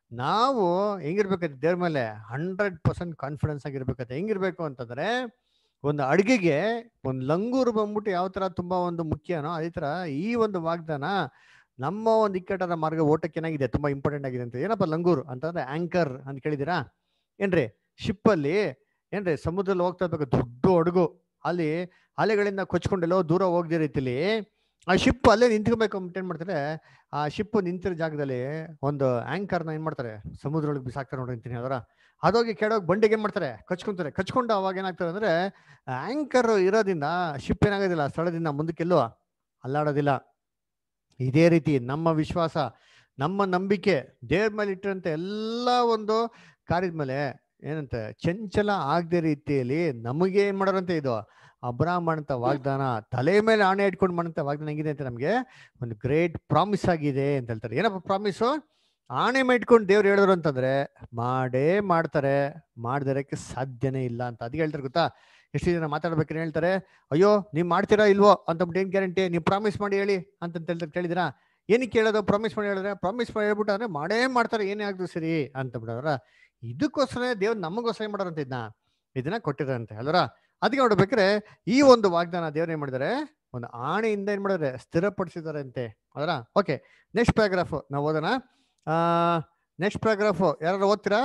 Speaker 1: ನಾವು ಹೆಂಗಿರ್ಬೇಕಂತೆ ದೇವ್ರ ಮೇಲೆ ಹಂಡ್ರೆಡ್ ಪರ್ಸೆಂಟ್ ಕಾನ್ಫಿಡೆನ್ಸ್ ಆಗಿರ್ಬೇಕಂತೆ ಹೆಂಗಿರ್ಬೇಕು ಅಂತಂದ್ರೆ ಒಂದು ಅಡುಗೆಗೆ ಒಂದು ಲಂಗೂರು ಬಂದ್ಬಿಟ್ಟು ಯಾವ ತರ ತುಂಬಾ ಒಂದು ಮುಖ್ಯನೋ ಅದೇ ತರ ಈ ಒಂದು ವಾಗ್ದಾನ ನಮ್ಮ ಒಂದು ಇಕ್ಕಟ್ಟದ ಮಾರ್ಗ ಓಟಕ್ಕೆ ಏನಾಗಿದೆ ತುಂಬಾ ಇಂಪಾರ್ಟೆಂಟ್ ಆಗಿದೆ ಅಂತ ಏನಪ್ಪ ಲಂಗೂರು ಅಂತಂದ್ರೆ ಆಂಕರ್ ಅಂತ ಕೇಳಿದಿರಾ ಏನ್ರಿ ಶಿಪ್ ಅಲ್ಲಿ ಏನ್ರಿ ಸಮುದ್ರದಲ್ಲಿ ಹೋಗ್ತಾ ಇರ್ಬೇಕು ದೊಡ್ಡ ಹಡಗು ಅಲ್ಲಿ ಅಲೆಗಳಿಂದ ಕೊಚ್ಕೊಂಡೆಲ್ಲೋ ದೂರ ಹೋಗದ ರೀತಿಲಿ ಆ ಶಿಪ್ ಅಲ್ಲೇ ನಿಂತ್ಕೋಬೇಕು ಅಂತ ಏನ್ ಮಾಡ್ತಾರೆ ಆ ಶಿಪ್ ನಿಂತಿರೋ ಜಾಗದಲ್ಲಿ ಒಂದು ಆಂಕರ್ನ ಏನ್ ಮಾಡ್ತಾರೆ ಸಮುದ್ರ ಒಳಗೆ ಬಿಸಾಕ್ತಾರೆ ನೋಡಿ ಅಂತೀನಿ ಅದರ ಅದೋಗಿ ಕೆಳಗೆ ಬಂಡಿಗೆ ಏನ್ ಮಾಡ್ತಾರೆ ಕಚ್ಕೊಂತಾರೆ ಕಚ್ಕೊಂಡು ಅವಾಗ ಏನಾಗ್ತಾರೆ ಅಂದ್ರೆ ಆಂಕರ್ ಇರೋದ್ರಿಂದ ಶಿಪ್ ಏನಾಗೋದಿಲ್ಲ ಸ್ಥಳದಿಂದ ಮುಂದಕ್ಕೆಲ್ಲೋ ಅಲ್ಲಾಡೋದಿಲ್ಲ ಇದೇ ರೀತಿ ನಮ್ಮ ವಿಶ್ವಾಸ ನಮ್ಮ ನಂಬಿಕೆ ದೇವ್ರ ಮೇಲೆ ಇಟ್ಟಿರಂತ ಎಲ್ಲ ಒಂದು ಕಾರ್ಯದ ಮೇಲೆ ಏನಂತೆ ಚಂಚಲ ಆಗದೆ ರೀತಿಯಲ್ಲಿ ನಮಗೆ ಏನ್ ಮಾಡೋರಂತೆ ಇದು ಅಬ್ರಾಹ್ಮಣ ಅಂತ ವಾಗ್ದಾನ ತಲೆ ಮೇಲೆ ಆಣೆ ಇಟ್ಕೊಂಡು ಮಾಡಂತ ವಾಗ್ದಾನ ಹೆಂಗಿದೆ ಅಂತ ನಮಗೆ ಒಂದು ಗ್ರೇಟ್ ಪ್ರಾಮಿಸ್ ಆಗಿದೆ ಅಂತ ಹೇಳ್ತಾರೆ ಏನಪ್ಪ ಪ್ರಾಮಿಸು ಆಣೆ ಇಟ್ಕೊಂಡು ದೇವ್ರು ಹೇಳಿದ್ರು ಅಂತಂದ್ರೆ ಮಾಡೇ ಮಾಡ್ತಾರೆ ಮಾಡ್ದಿರಕ್ಕೆ ಸಾಧ್ಯನೇ ಇಲ್ಲ ಅಂತ ಅದಕ್ಕೆ ಹೇಳ್ತಾರೆ ಗೊತ್ತಾ ಎಷ್ಟು ಜನ ಮಾತಾಡ್ಬೇಕಾದ್ರೆ ಹೇಳ್ತಾರೆ ಅಯ್ಯೋ ನೀವು ಮಾಡ್ತೀರಾ ಇಲ್ವೋ ಅಂತಬಿಟ್ಟು ಏನ್ ಗ್ಯಾರಂಟಿ ನೀವು ಪ್ರಾಮಿಸ್ ಮಾಡಿ ಹೇಳಿ ಅಂತ ಹೇಳ್ತಾರೆ ಕೇಳಿದಿರಾ ಏನಕ್ಕೆ ಹೇಳೋದು ಪ್ರಾಮಿಸ್ ಮಾಡಿ ಹೇಳಿದ್ರೆ ಪ್ರಾಮಿಸ್ ಮಾಡಿ ಹೇಳ್ಬಿಟ್ಟು ಅಂದ್ರೆ ಮಾಡೇ ಮಾಡ್ತಾರೆ ಏನೇ ಆಗ್ದು ಸರಿ ಅಂತ ಬಿಡೋರ ಇದಕ್ಕೋಸ್ಕರ ದೇವ್ರು ನಮಗೋಸ್ಕರ ಏನ್ ಮಾಡೋರಂತ ಇದನ್ನ ಇದನ್ನ ಕೊಟ್ಟಿರಂತೆ ಅಲ್ವರ ಅದಕ್ಕೆ ನೋಡ್ಬೇಕಾದ್ರೆ ಈ ಒಂದು ವಾಗ್ದಾನ ದೇವ್ರು ಏನ್ ಮಾಡಿದಾರೆ ಒಂದು ಆಣೆಯಿಂದ ಏನ್ ಮಾಡಿದ್ರೆ ಸ್ಥಿರಪಡಿಸಿದ್ದಾರೆ ಅಂತೆ ಅದರ ಓಕೆ ನೆಕ್ಸ್ಟ್ ಪ್ಯಾರಾಗ್ರಾಫ್ ನಾವು ಓದೋಣ ಆ ನೆಕ್ಸ್ಟ್ ಪ್ಯಾರಾಗ್ರಾಫ್ ಯಾರು ಓದ್ತೀರಾ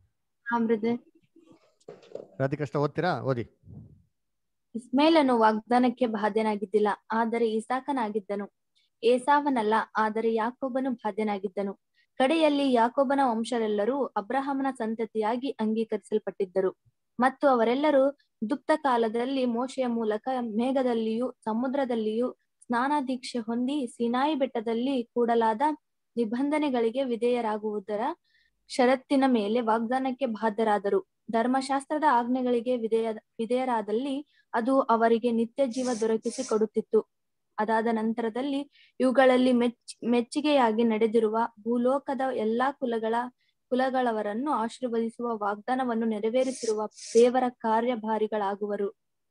Speaker 1: ರಾಧಿಕೃಷ್ಣ ಓದ್ತೀರಾ ಓದಿ
Speaker 10: ಇಸ್ಮೇಲನು ವಾಗ್ದಾನಕ್ಕೆ ಬಾಧ್ಯನಾಗಿದ್ದಿಲ್ಲ ಆದರೆ ಇಸಾಕನಾಗಿದ್ದನು ಏಸಾವನಲ್ಲ ಆದರೆ ಯಾಕೋಬನು ಬಾಧ್ಯನಾಗಿದ್ದನು ಕಡೆಯಲ್ಲಿ ಯಾಕೋಬನ ವಂಶರೆಲ್ಲರೂ ಅಬ್ರಹಾಮನ ಸಂತತಿಯಾಗಿ ಅಂಗೀಕರಿಸಲ್ಪಟ್ಟಿದ್ದರು ಮತ್ತು ಅವರೆಲ್ಲರೂ ದುಕ್ತ ಕಾಲದಲ್ಲಿ ಮೋಶೆಯ ಮೂಲಕ ಮೇಘದಲ್ಲಿಯೂ ಸಮುದ್ರದಲ್ಲಿಯೂ ಸ್ನಾನ ದೀಕ್ಷೆ ಹೊಂದಿ ಸಿನಾಯಿ ಬೆಟ್ಟದಲ್ಲಿ ಕೂಡಲಾದ ನಿಬಂಧನೆಗಳಿಗೆ ವಿಧೇಯರಾಗುವುದರ ಷರತ್ತಿನ ಮೇಲೆ ವಾಗ್ದಾನಕ್ಕೆ ಬಾಧ್ಯರಾದರು ಧರ್ಮಶಾಸ್ತ್ರದ ಆಜ್ಞೆಗಳಿಗೆ ವಿಧೇಯ ವಿಧೇಯರಾದಲ್ಲಿ ಅದು ಅವರಿಗೆ ನಿತ್ಯ ಜೀವ ದೊರಕಿಸಿ ಕೊಡುತ್ತಿತ್ತು ಅದಾದ ನಂತರದಲ್ಲಿ ಇವುಗಳಲ್ಲಿ ಮೆಚ್ ಮೆಚ್ಚುಗೆಯಾಗಿ ನಡೆದಿರುವ ಭೂಲೋಕದ ಎಲ್ಲಾ ಕುಲಗಳ ಕುಲಗಳವರನ್ನು ಆಶೀರ್ವದಿಸುವ ವಾಗ್ದಾನವನ್ನು ನೆರವೇರಿಸಿರುವ ದೇವರ ಕಾರ್ಯಭಾರಿಗಳಾಗುವರು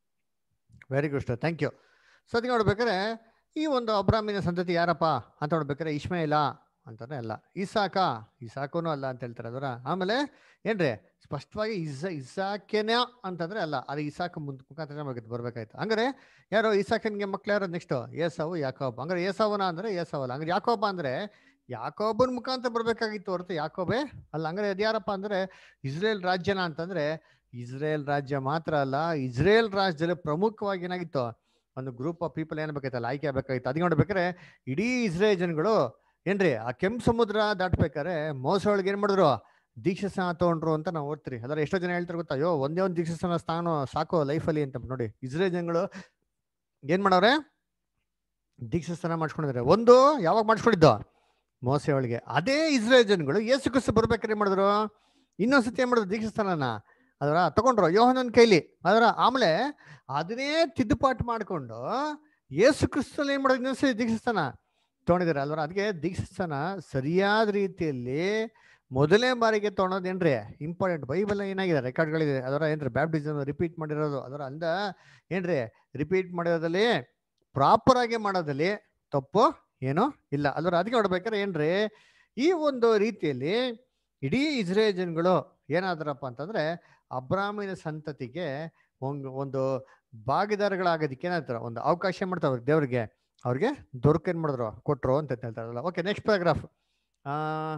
Speaker 1: very good sir thank you so ಅದಕ್ಕೆ ನೋಡ್ಬೇಕಾದ್ರೆ ಈ ಒಂದು ಅಬ್ರಾಮಿನ ಸಂತತಿ ಯಾರಪ್ಪ ಅಂತ ನೋಡ್ಬೇಕಾದ್ರೆ ಇಶ್ಮಾಯಿಲ ಅಂತಂದ್ರೆ ಅಲ್ಲ ಇಸಾಕ ಇಸಾಕನು ಅಲ್ಲ ಅಂತ ಹೇಳ್ತಾರೆ ಅದರ ಆಮೇಲೆ ಏನ್ರಿ ಸ್ಪಷ್ಟವಾಗಿ ಇಸ ಇಸಾಕೆನ ಅಂತಂದ್ರೆ ಅಲ್ಲ ಅದು ಇಸಾಕ ಮುಂದ್ ಮುಖಾಂತರ ನಮಗೆ ಬರ್ಬೇಕಾಯ್ತು ಹಂಗಾರೆ ಯಾರು ಇಸಾಕನ್ಗೆ ಮಕ್ಳು ಯಾರು ನೆಕ್ಸ್ಟ್ ಏಸಾವು ಯಾಕೋಬ್ ಹಂಗಾರೆ ಏಸಾವನ ಅಂದ್ರೆ ಏಸಾವಲ್ಲ ಹಂಗಾರೆ ಯಾಕೋಬ ಅಂದ್ರೆ ಯಾಕೋಬನ್ ಮುಖಾಂತರ ಬರ್ಬೇಕಾಗಿತ್ತು ಹೊರತು ಯಾಕೋಬೆ ಅಲ್ಲ ಹಂಗಾರೆ ಅದ್ಯಾರಪ್ಪ ಅಂದ್ರೆ ಇಸ್ರೇಲ್ ರಾಜ್ಯನ ಅಂತಂದ್ರೆ ಇಸ್ರೇಲ್ ರಾಜ್ಯ ಮಾತ್ರ ಅಲ್ಲ ಇಸ್ರೇಲ್ ರಾಜ್ಯದಲ್ಲಿ ಪ್ರಮುಖವಾಗಿ ಏನಾಗಿತ್ತು ಒಂದು ಗ್ರೂಪ್ ಆಫ್ ಪೀಪಲ್ ಏನ್ಬೇಕಾಯ್ತಲ್ಲ ಆಯ್ಕೆ ಆಗ್ಬೇಕಾಗಿತ್ತು ಅದಕ್ಕೆ ನೋಡ್ಬೇಕಾದ್ರೆ ಇಡೀ ಇಸ್ರೇಲ್ ಜನಗಳು ಏನ್ರಿ ಆ ಕೆಂಪು ಸಮುದ್ರ ದಾಟ್ಬೇಕಾರೆ ಮೋಸ ಒಳಗೆ ಏನ್ ಮಾಡಿದ್ರು ದೀಕ್ಷಾಸ್ನಾನ ತಗೊಂಡ್ರು ಅಂತ ನಾವು ಓದ್ತೀರಿ ಅದರ ಎಷ್ಟೋ ಜನ ಹೇಳ್ತಾರೆ ಗೊತ್ತಾ ಅಯ್ಯೋ ಒಂದೇ ಒಂದು ದೀಕ್ಷಾಸ್ನಾನ ಸ್ಥಾನ ಸಾಕು ಲೈಫಲ್ಲಿ ಅಂತ ನೋಡಿ ಇಸ್ರೇಲ್ ಜನಗಳು ಏನ್ ಮಾಡವ್ರೆ ದೀಕ್ಷಾಸ್ನಾನ ಮಾಡ್ಸ್ಕೊಂಡಿದ್ದಾರೆ ಒಂದು ಯಾವಾಗ ಮಾಡಿಸ್ಕೊಂಡಿದ್ದು ಮೋಸೆ ಒಳಗೆ ಅದೇ ಇಸ್ರೇಲ್ ಜನಗಳು ಏಸು ಕ್ರಿಸ್ತು ಬರ್ಬೇಕಾದ್ರೆ ಏನ್ ಮಾಡಿದ್ರು ಇನ್ನೊಂದ್ಸತಿ ಏನ್ ಮಾಡಿದ್ರು ದೀಕ್ಷಾಸ್ಥಾನನ ಅದರ ತಗೊಂಡ್ರು ಯೋಹನನ್ ಕೈಲಿ ಅದರ ಆಮೇಲೆ ಅದನ್ನೇ ತಿದ್ದುಪಾటు ಮಾಡ್ಕೊಂಡು ಏಸು ಕ್ರಿಸ್ತಲ್ಲಿ ಏನ್ ಮಾಡೋದು ಇನ್ನೊಂದ್ಸತಿ ದೀಕ್ಷಾಸ್ಥಾನ ತೊಗೊಂಡಿದ್ದಾರೆ ಅಲ್ವರ ಅದಕ್ಕೆ ದೀಕ್ಷಾಸ್ಥಾನ ಸರಿಯಾದ ರೀತಿಯಲ್ಲಿ ಮೊದಲನೇ ಬಾರಿಗೆ ತೊಗೊಳೋದೇನ್ರಿ ಇಂಪಾರ್ಟೆಂಟ್ ಬೈಬಲ್ ಏನಾಗಿದೆ ರೆಕಾರ್ಡ್ಗಳಿದೆ ಅದರ ಏನ್ರಿ ಬ್ಯಾಪ್ಟಿಸಮ್ ರಿಪೀಟ್ ಮಾಡಿರೋದು ಅದರ ಅಂದ ಏನ್ರಿ ರಿಪೀಟ್ ಮಾಡಿರೋದಲ್ಲಿ ಪ್ರಾಪರ್ ಆಗಿ ಮಾಡೋದಲ್ಲಿ ತಪ್ಪು ಏನೋ ಇಲ್ಲ ಅಲ್ವರ ಅದಕ್ಕೆ ನೋಡ್ಬೇಕಾದ್ರೆ ಏನ್ರಿ ಈ ಒಂದು ರೀತಿಯಲ್ಲಿ ಇಡೀ ಇಸ್ರೇಲ್ ಜನಗಳು ಏನಾದ್ರಪ್ಪ ಅಂತಂದ್ರೆ ಅಬ್ರಾಮಿನ ಸಂತತಿಗೆ ಒಂದು ಒಂದು ಭಾಗಿದಾರಗಳಾಗೋದಕ್ಕೆ ಏನಾಗ್ತಾರ ಒಂದು ಅವಕಾಶ ಮಾಡ್ತಾವ್ರೆ ದೇವ್ರಿಗೆ ಅವ್ರಿಗೆ ದೊರಕ ಏನ್ ಮಾಡಿದ್ರು ಕೊಟ್ರು ಅಂತ ಹೇಳ್ತಾರಲ್ಲ ಓಕೆ ನೆಕ್ಸ್ಟ್ ಪ್ಯಾರಾಗ್ರಾಫ್ ಆ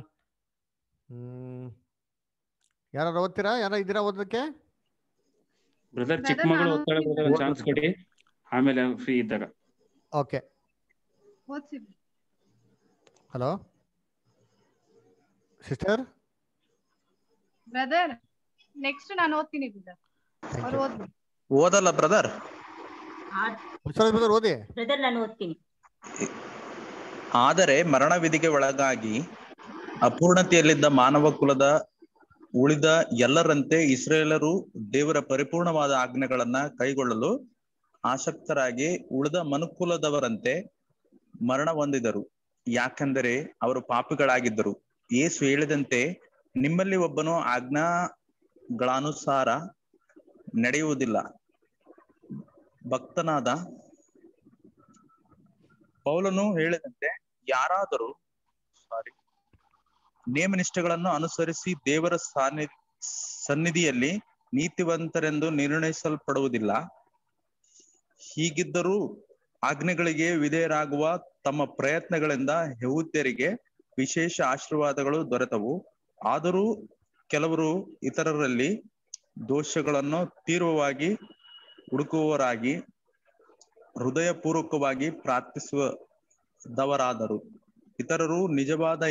Speaker 1: ಹ್ಮ್ ಯಾರು ಓದ್ತೀರಾ ಯಾರ ಇದ್ದೀರಾ ಓದೋದಕ್ಕೆ
Speaker 4: ಬ್ರದರ್ ಚಿಕ್ಕಮಗಳು ಓದ್ತಾಳೆ ಬ್ರದರ್ ಚಾನ್ಸ್ ಕೊಡಿ ಆಮೇಲೆ ಫ್ರೀ ಇದ್ದಾಗ
Speaker 1: okay hello sister
Speaker 11: brother next ನಾನು ಓದ್ತೀನಿ ಬ್ರದರ್ ಅವ್ರು ಓದ್ಲಿ
Speaker 12: ಓದಲ್ಲ ಬ್ರದರ್
Speaker 1: ಬ್ರದರ್ ಓದಿ
Speaker 2: ಬ್ರದರ್ ನಾನು ಓದ್ತೀನಿ
Speaker 12: ಆದರೆ ಮರಣ ವಿಧಿಗೆ ಒಳಗಾಗಿ ಅಪೂರ್ಣತೆಯಲ್ಲಿದ್ದ ಮಾನವ ಕುಲದ ಉಳಿದ ಎಲ್ಲರಂತೆ ಇಸ್ರೇಲರು ದೇವರ ಪರಿಪೂರ್ಣವಾದ ಆಜ್ಞೆಗಳನ್ನ ಕೈಗೊಳ್ಳಲು ಆಸಕ್ತರಾಗಿ ಉಳಿದ ಮನುಕುಲದವರಂತೆ ಮರಣ ಹೊಂದಿದರು ಯಾಕೆಂದರೆ ಅವರು ಪಾಪಿಗಳಾಗಿದ್ದರು ಯೇಸು ಹೇಳಿದಂತೆ ನಿಮ್ಮಲ್ಲಿ ಒಬ್ಬನು ಆಜ್ಞಾಗಳಾನುಸಾರ ನಡೆಯುವುದಿಲ್ಲ ಭಕ್ತನಾದ ಪೌಲನು ಹೇಳಿದಂತೆ ಯಾರಾದರೂ ಸಾರಿ ನೇಮನಿಷ್ಠೆಗಳನ್ನು ಅನುಸರಿಸಿ ದೇವರ ಸಾನ್ನಿ ಸನ್ನಿಧಿಯಲ್ಲಿ ನೀತಿವಂತರೆಂದು ನಿರ್ಣಯಿಸಲ್ಪಡುವುದಿಲ್ಲ ಹೀಗಿದ್ದರೂ ಆಜ್ಞೆಗಳಿಗೆ ವಿಧೇಯರಾಗುವ ತಮ್ಮ ಪ್ರಯತ್ನಗಳಿಂದ ಯಹೂದ್ಯರಿಗೆ ವಿಶೇಷ ಆಶೀರ್ವಾದಗಳು ದೊರೆತವು ಆದರೂ ಕೆಲವರು ಇತರರಲ್ಲಿ ದೋಷಗಳನ್ನು ತೀವ್ರವಾಗಿ ಹುಡುಕುವವರಾಗಿ ಹೃದಯಪೂರ್ವಕವಾಗಿ ಪ್ರಾರ್ಥಿಸುವದವರಾದರು ಇತರರು ನಿಜವಾದ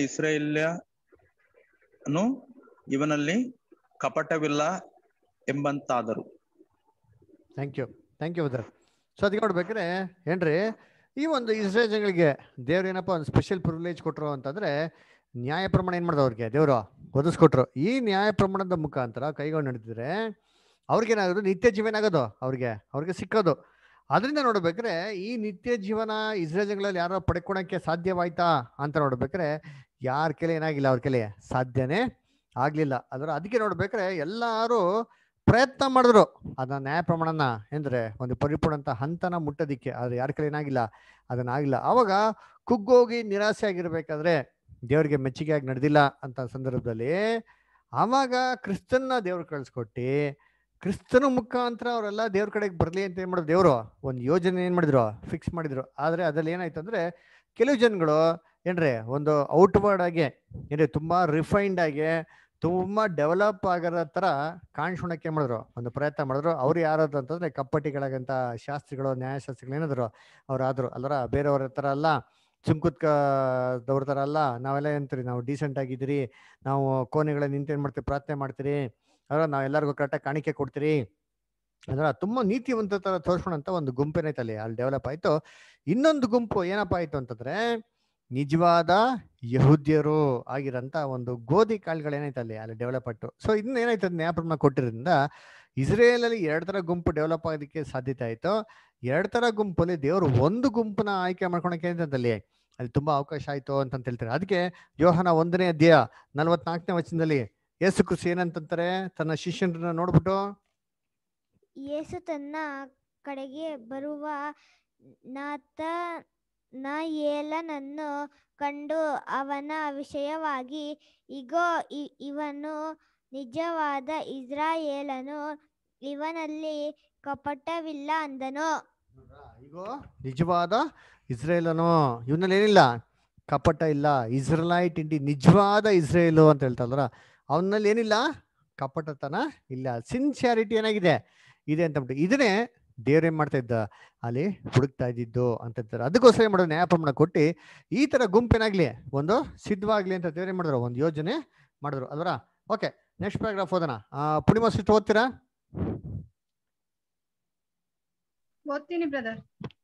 Speaker 12: ಇಸ್ರೇಲ್ಯನು ಇವನಲ್ಲಿ ಕಪಟವಿಲ್ಲ ಎಂಬಂತಾದರು
Speaker 1: thank you thank you brother so ಅದಕ್ಕೆ ನೋಡ್ಬೇಕಾದ್ರೆ ಏನ್ರಿ ಈ ಒಂದು ಇಸ್ರೇಲ್ ಜನಗಳಿಗೆ ದೇವ್ರು ಏನಪ್ಪ ಒಂದು ಸ್ಪೆಷಲ್ ಪ್ರಿವಿಲೇಜ್ ಕೊಟ್ಟರು ಅಂತಂದ್ರೆ ನ್ಯಾಯ ಪ್ರಮಾಣ ಏನು ಮಾಡ್ದು ಅವ್ರಿಗೆ ದೇವರು ಒದಗಿಸ್ಕೊಟ್ರು ಈ ನ್ಯಾಯ ಪ್ರಮಾಣದ ಮುಖಾಂತರ ಕೈಗೊಂಡು ನಡೆದಿದ್ರೆ ಅವ್ರಿಗೇನಾಗೋದು ನಿತ್ಯ ಜೀವನ ಆಗೋದು ಅವ್ರಿಗೆ ಅವ್ರಿಗೆ ಸಿಕ್ಕೋದು ಅದರಿಂದ ನೋಡ್ಬೇಕಾದ್ರೆ ಈ ನಿತ್ಯ ಜೀವನ ಇಸ್ರೇಲ್ ಜನಗಳಲ್ಲಿ ಯಾರೋ ಪಡ್ಕೊಳಕ್ಕೆ ಸಾಧ್ಯವಾಯ್ತಾ ಅಂತ ನೋಡ್ಬೇಕಾದ್ರೆ ಯಾರ ಕೆಲೆ ಏನಾಗಿಲ್ಲ ಅವ್ರ ಕೆಲೆ ಸಾಧ್ಯನೇ ಆಗ್ಲಿಲ್ಲ ಅದರ ಅದಕ್ಕೆ ನೋಡ್ಬೇಕಾದ್ರೆ ಎಲ್ಲಾರು ಪ್ರಯತ್ನ ಮಾಡಿದ್ರು ಅದನ್ನ ನ್ಯಾಯ ಪ್ರಮಾಣನ ಅಂದ್ರೆ ಒಂದು ಪರಿಪೂರ್ಣ ಅಂತ ಹಂತನ ಮುಟ್ಟೋದಿಕ್ಕೆ ಆದ್ರೆ ಯಾರ ಕಡೆ ಏನಾಗಿಲ್ಲ ಅದನ್ನ ಆಗಿಲ್ಲ ಅವಾಗ ಕುಗ್ಗೋಗಿ ನಿರಾಸೆ ಆಗಿರ್ಬೇಕಾದ್ರೆ ದೇವರಿಗೆ ಮೆಚ್ಚುಗೆಯಾಗಿ ನಡೆದಿಲ್ಲ ಅಂತ ಸಂದರ್ಭದಲ್ಲಿ ಆವಾಗ ಕ್ರಿಸ್ತನ್ನ ದೇವ್ರು ಕಳಿಸ್ಕೊಟ್ಟು ಕ್ರಿಸ್ತನ ಮುಖಾಂತರ ಅವರೆಲ್ಲ ದೇವ್ರ ಕಡೆಗೆ ಬರಲಿ ಅಂತ ಏನ್ ಮಾಡಿದ್ರು ದೇವರು ಒಂದು ಯೋಜನೆ ಏನ್ ಮಾಡಿದ್ರು ಫಿಕ್ಸ್ ಮಾಡಿದ್ರು ಆದ್ರೆ ಅದ್ರಲ್ಲಿ ಏನಾಯ್ತು ಅಂದ್ರೆ ಕೆಲವು ಜನಗಳು ಏನ್ರಿ ಒಂದು ಔಟ್ವರ್ಡ್ ಆಗಿ ಏನ್ರಿ ತುಂಬಾ ರಿಫೈನ್ಡ್ ಆಗಿ ತುಂಬಾ ಡೆವಲಪ್ ಆಗಿರೋ ತರ ಕಾಣಿಸ್ಕೊಳಕ್ಕೆ ಏನ್ ಮಾಡಿದ್ರು ಒಂದು ಪ್ರಯತ್ನ ಮಾಡಿದ್ರು ಅವ್ರು ಯಾರದು ಅಂತಂದ್ರೆ ಕಪ್ಪಟಿಗಳಾಗಂತ ಶಾಸ್ತ್ರಿಗಳು ನ್ಯಾಯಶಾಸ್ತ್ರಿಗಳು ಏನಾದ್ರು ಅವ್ರು ಆದ್ರು ಅಲ್ಲರ ಬೇರೆಯವ್ರ ತರ ಅಲ್ಲ ಸುಮ್ಕುತ್ಕದವ್ರ ತರ ಅಲ್ಲ ನಾವೆಲ್ಲ ಏನಂತೀರಿ ನಾವು ಡೀಸೆಂಟ್ ಆಗಿದ್ದೀರಿ ನಾವು ಕೋಣೆಗಳ ನಿಂತು ಏನ್ ಮಾಡ್ತೀವಿ ಪ್ರಾರ್ಥನೆ ಮಾಡ್ತೀರಿ ಅದ್ರ ನಾವ್ ಎಲ್ಲರಿಗೂ ಕರೆಕ್ಟಾಗಿ ಕಾಣಿಕೆ ಕೊಡ್ತೀರಿ ಅದರ ತುಂಬಾ ನೀತಿವಂತ ತರ ತೋರ್ಸ್ಕೊಂಡಂತ ಒಂದು ಗುಂಪು ಏನೈತೆ ಅಲ್ಲಿ ಅಲ್ಲಿ ಡೆವಲಪ್ ಆಯ್ತು ಇನ್ನೊಂದು ಗುಂಪು ಏನಪ್ಪಾ ಆಯ್ತು ಅಂತಂದ್ರೆ ನಿಜವಾದ ಯಹೂದ್ಯರು ಆಗಿರಂತ ಒಂದು ಗೋಧಿ ಕಾಳುಗಳು ಏನೈತೆ ಅಲ್ಲಿ ಅಲ್ಲಿ ಡೆವಲಪ್ ಆಯ್ತು ಸೊ ಇದನ್ನ ಏನಾಯ್ತು ನ್ಯಾಯಪ್ರಮಾಣ ಕೊಟ್ಟಿರೋದ್ರಿಂದ ಇಸ್ರೇಲ್ ಅಲ್ಲಿ ಎರಡ್ ತರ ಗುಂಪು ಡೆವಲಪ್ ಆಗೋದಕ್ಕೆ ಸಾಧ್ಯತೆ ಆಯ್ತು ಎರಡ್ ತರ ಗುಂಪಲ್ಲಿ ದೇವರು ಒಂದು ಗುಂಪನ್ನ ಆಯ್ಕೆ ಮಾಡ್ಕೊಳಕ್ಕೆ ಅಲ್ಲಿ ಅಲ್ಲಿ ತುಂಬಾ ಅವಕಾಶ ಆಯ್ತು ಅಂತ ಹೇಳ್ತಾರೆ ಅದಕ್ಕೆ ಯೋಹನ ಒಂದನೇ ಅಧ್ಯಾಯ ನಲವತ್ನಾಲ್ಕನೇ ವಚನದಲ್ಲಿ ಯೇಸು ಕೃಷಿ ಏನಂತಾರೆ ತನ್ನ ಶಿಷ್ಯರನ್ನ ನೋಡ್ಬಿಟ್ಟು
Speaker 6: ಯೇಸು ತನ್ನ ಕಡೆಗೆ ಬರುವ ನಾತ ಏಲನನ್ನು ಕಂಡು ಅವನ ವಿಷಯವಾಗಿ ಇಗೋ ಇ- ಇವನು ನಿಜವಾದ ಇಸ್ರಾಯೇಲನು ಇವನಲ್ಲಿ ಕಪಟವಿಲ್ಲ ಅಂದನು
Speaker 1: ಇಗೋ ನಿಜವಾದ ಇಸ್ರೇಲನು ಇವನಲ್ಲಿ ಏನಿಲ್ಲ ಕಪಟ ಇಲ್ಲ ಇಸ್ರೇಲೈಟ್ ಇಂಡಿ ನಿಜವಾದ ಇಸ್ರೇಲು ಅಂತ ಹೇಳ್ತಾರಲ್ಲ ಅವನಲ್ಲಿ ಏನಿಲ್ಲ ಕಪಟತನ ಇಲ್ಲ ಸಿನ್ಸಿಯಾರಿಟಿ ಏನಾಗಿದೆ ಇದೆ ಅಂತ ಬಿಟ್ಟು ಇದನ್ನೇ ದೇವ್ರ ಏನ್ ಮಾಡ್ತಾ ಇದ್ದ ಅಲ್ಲಿ ಹುಡುಕ್ತಾ ಇದ್ದಿದ್ದು ಅಂತ ಹೇಳ್ತಾರೆ ಅದಕ್ಕೋಸ್ಕರ ಏನ್ ಮಾಡೋದು ನ್ಯಾಯ ಪ್ರಮಾಣ ಕೊಟ್ಟು ಈ ತರ ಗುಂಪೇನಾಗ್ಲಿ ಒಂದು ಸಿದ್ಧವಾಗ್ಲಿ ಅಂತ ದೇವ್ರ ಏನ್ ಮಾಡಿದ್ರು ಒಂದು ಯೋಜನೆ ಮಾಡಿದ್ರು ಅಲ್ವರ ಓಕೆ ನೆಕ್ಸ್ಟ್ ಪ್ಯಾರಾಗ್ರಾಫ್ ಓದೋಣ ಪುಣಿಮ ಸಿಟ್ಟು ಓದ್ತೀರಾ
Speaker 11: ಓದ್ತೀನಿ ಬ್ರದರ್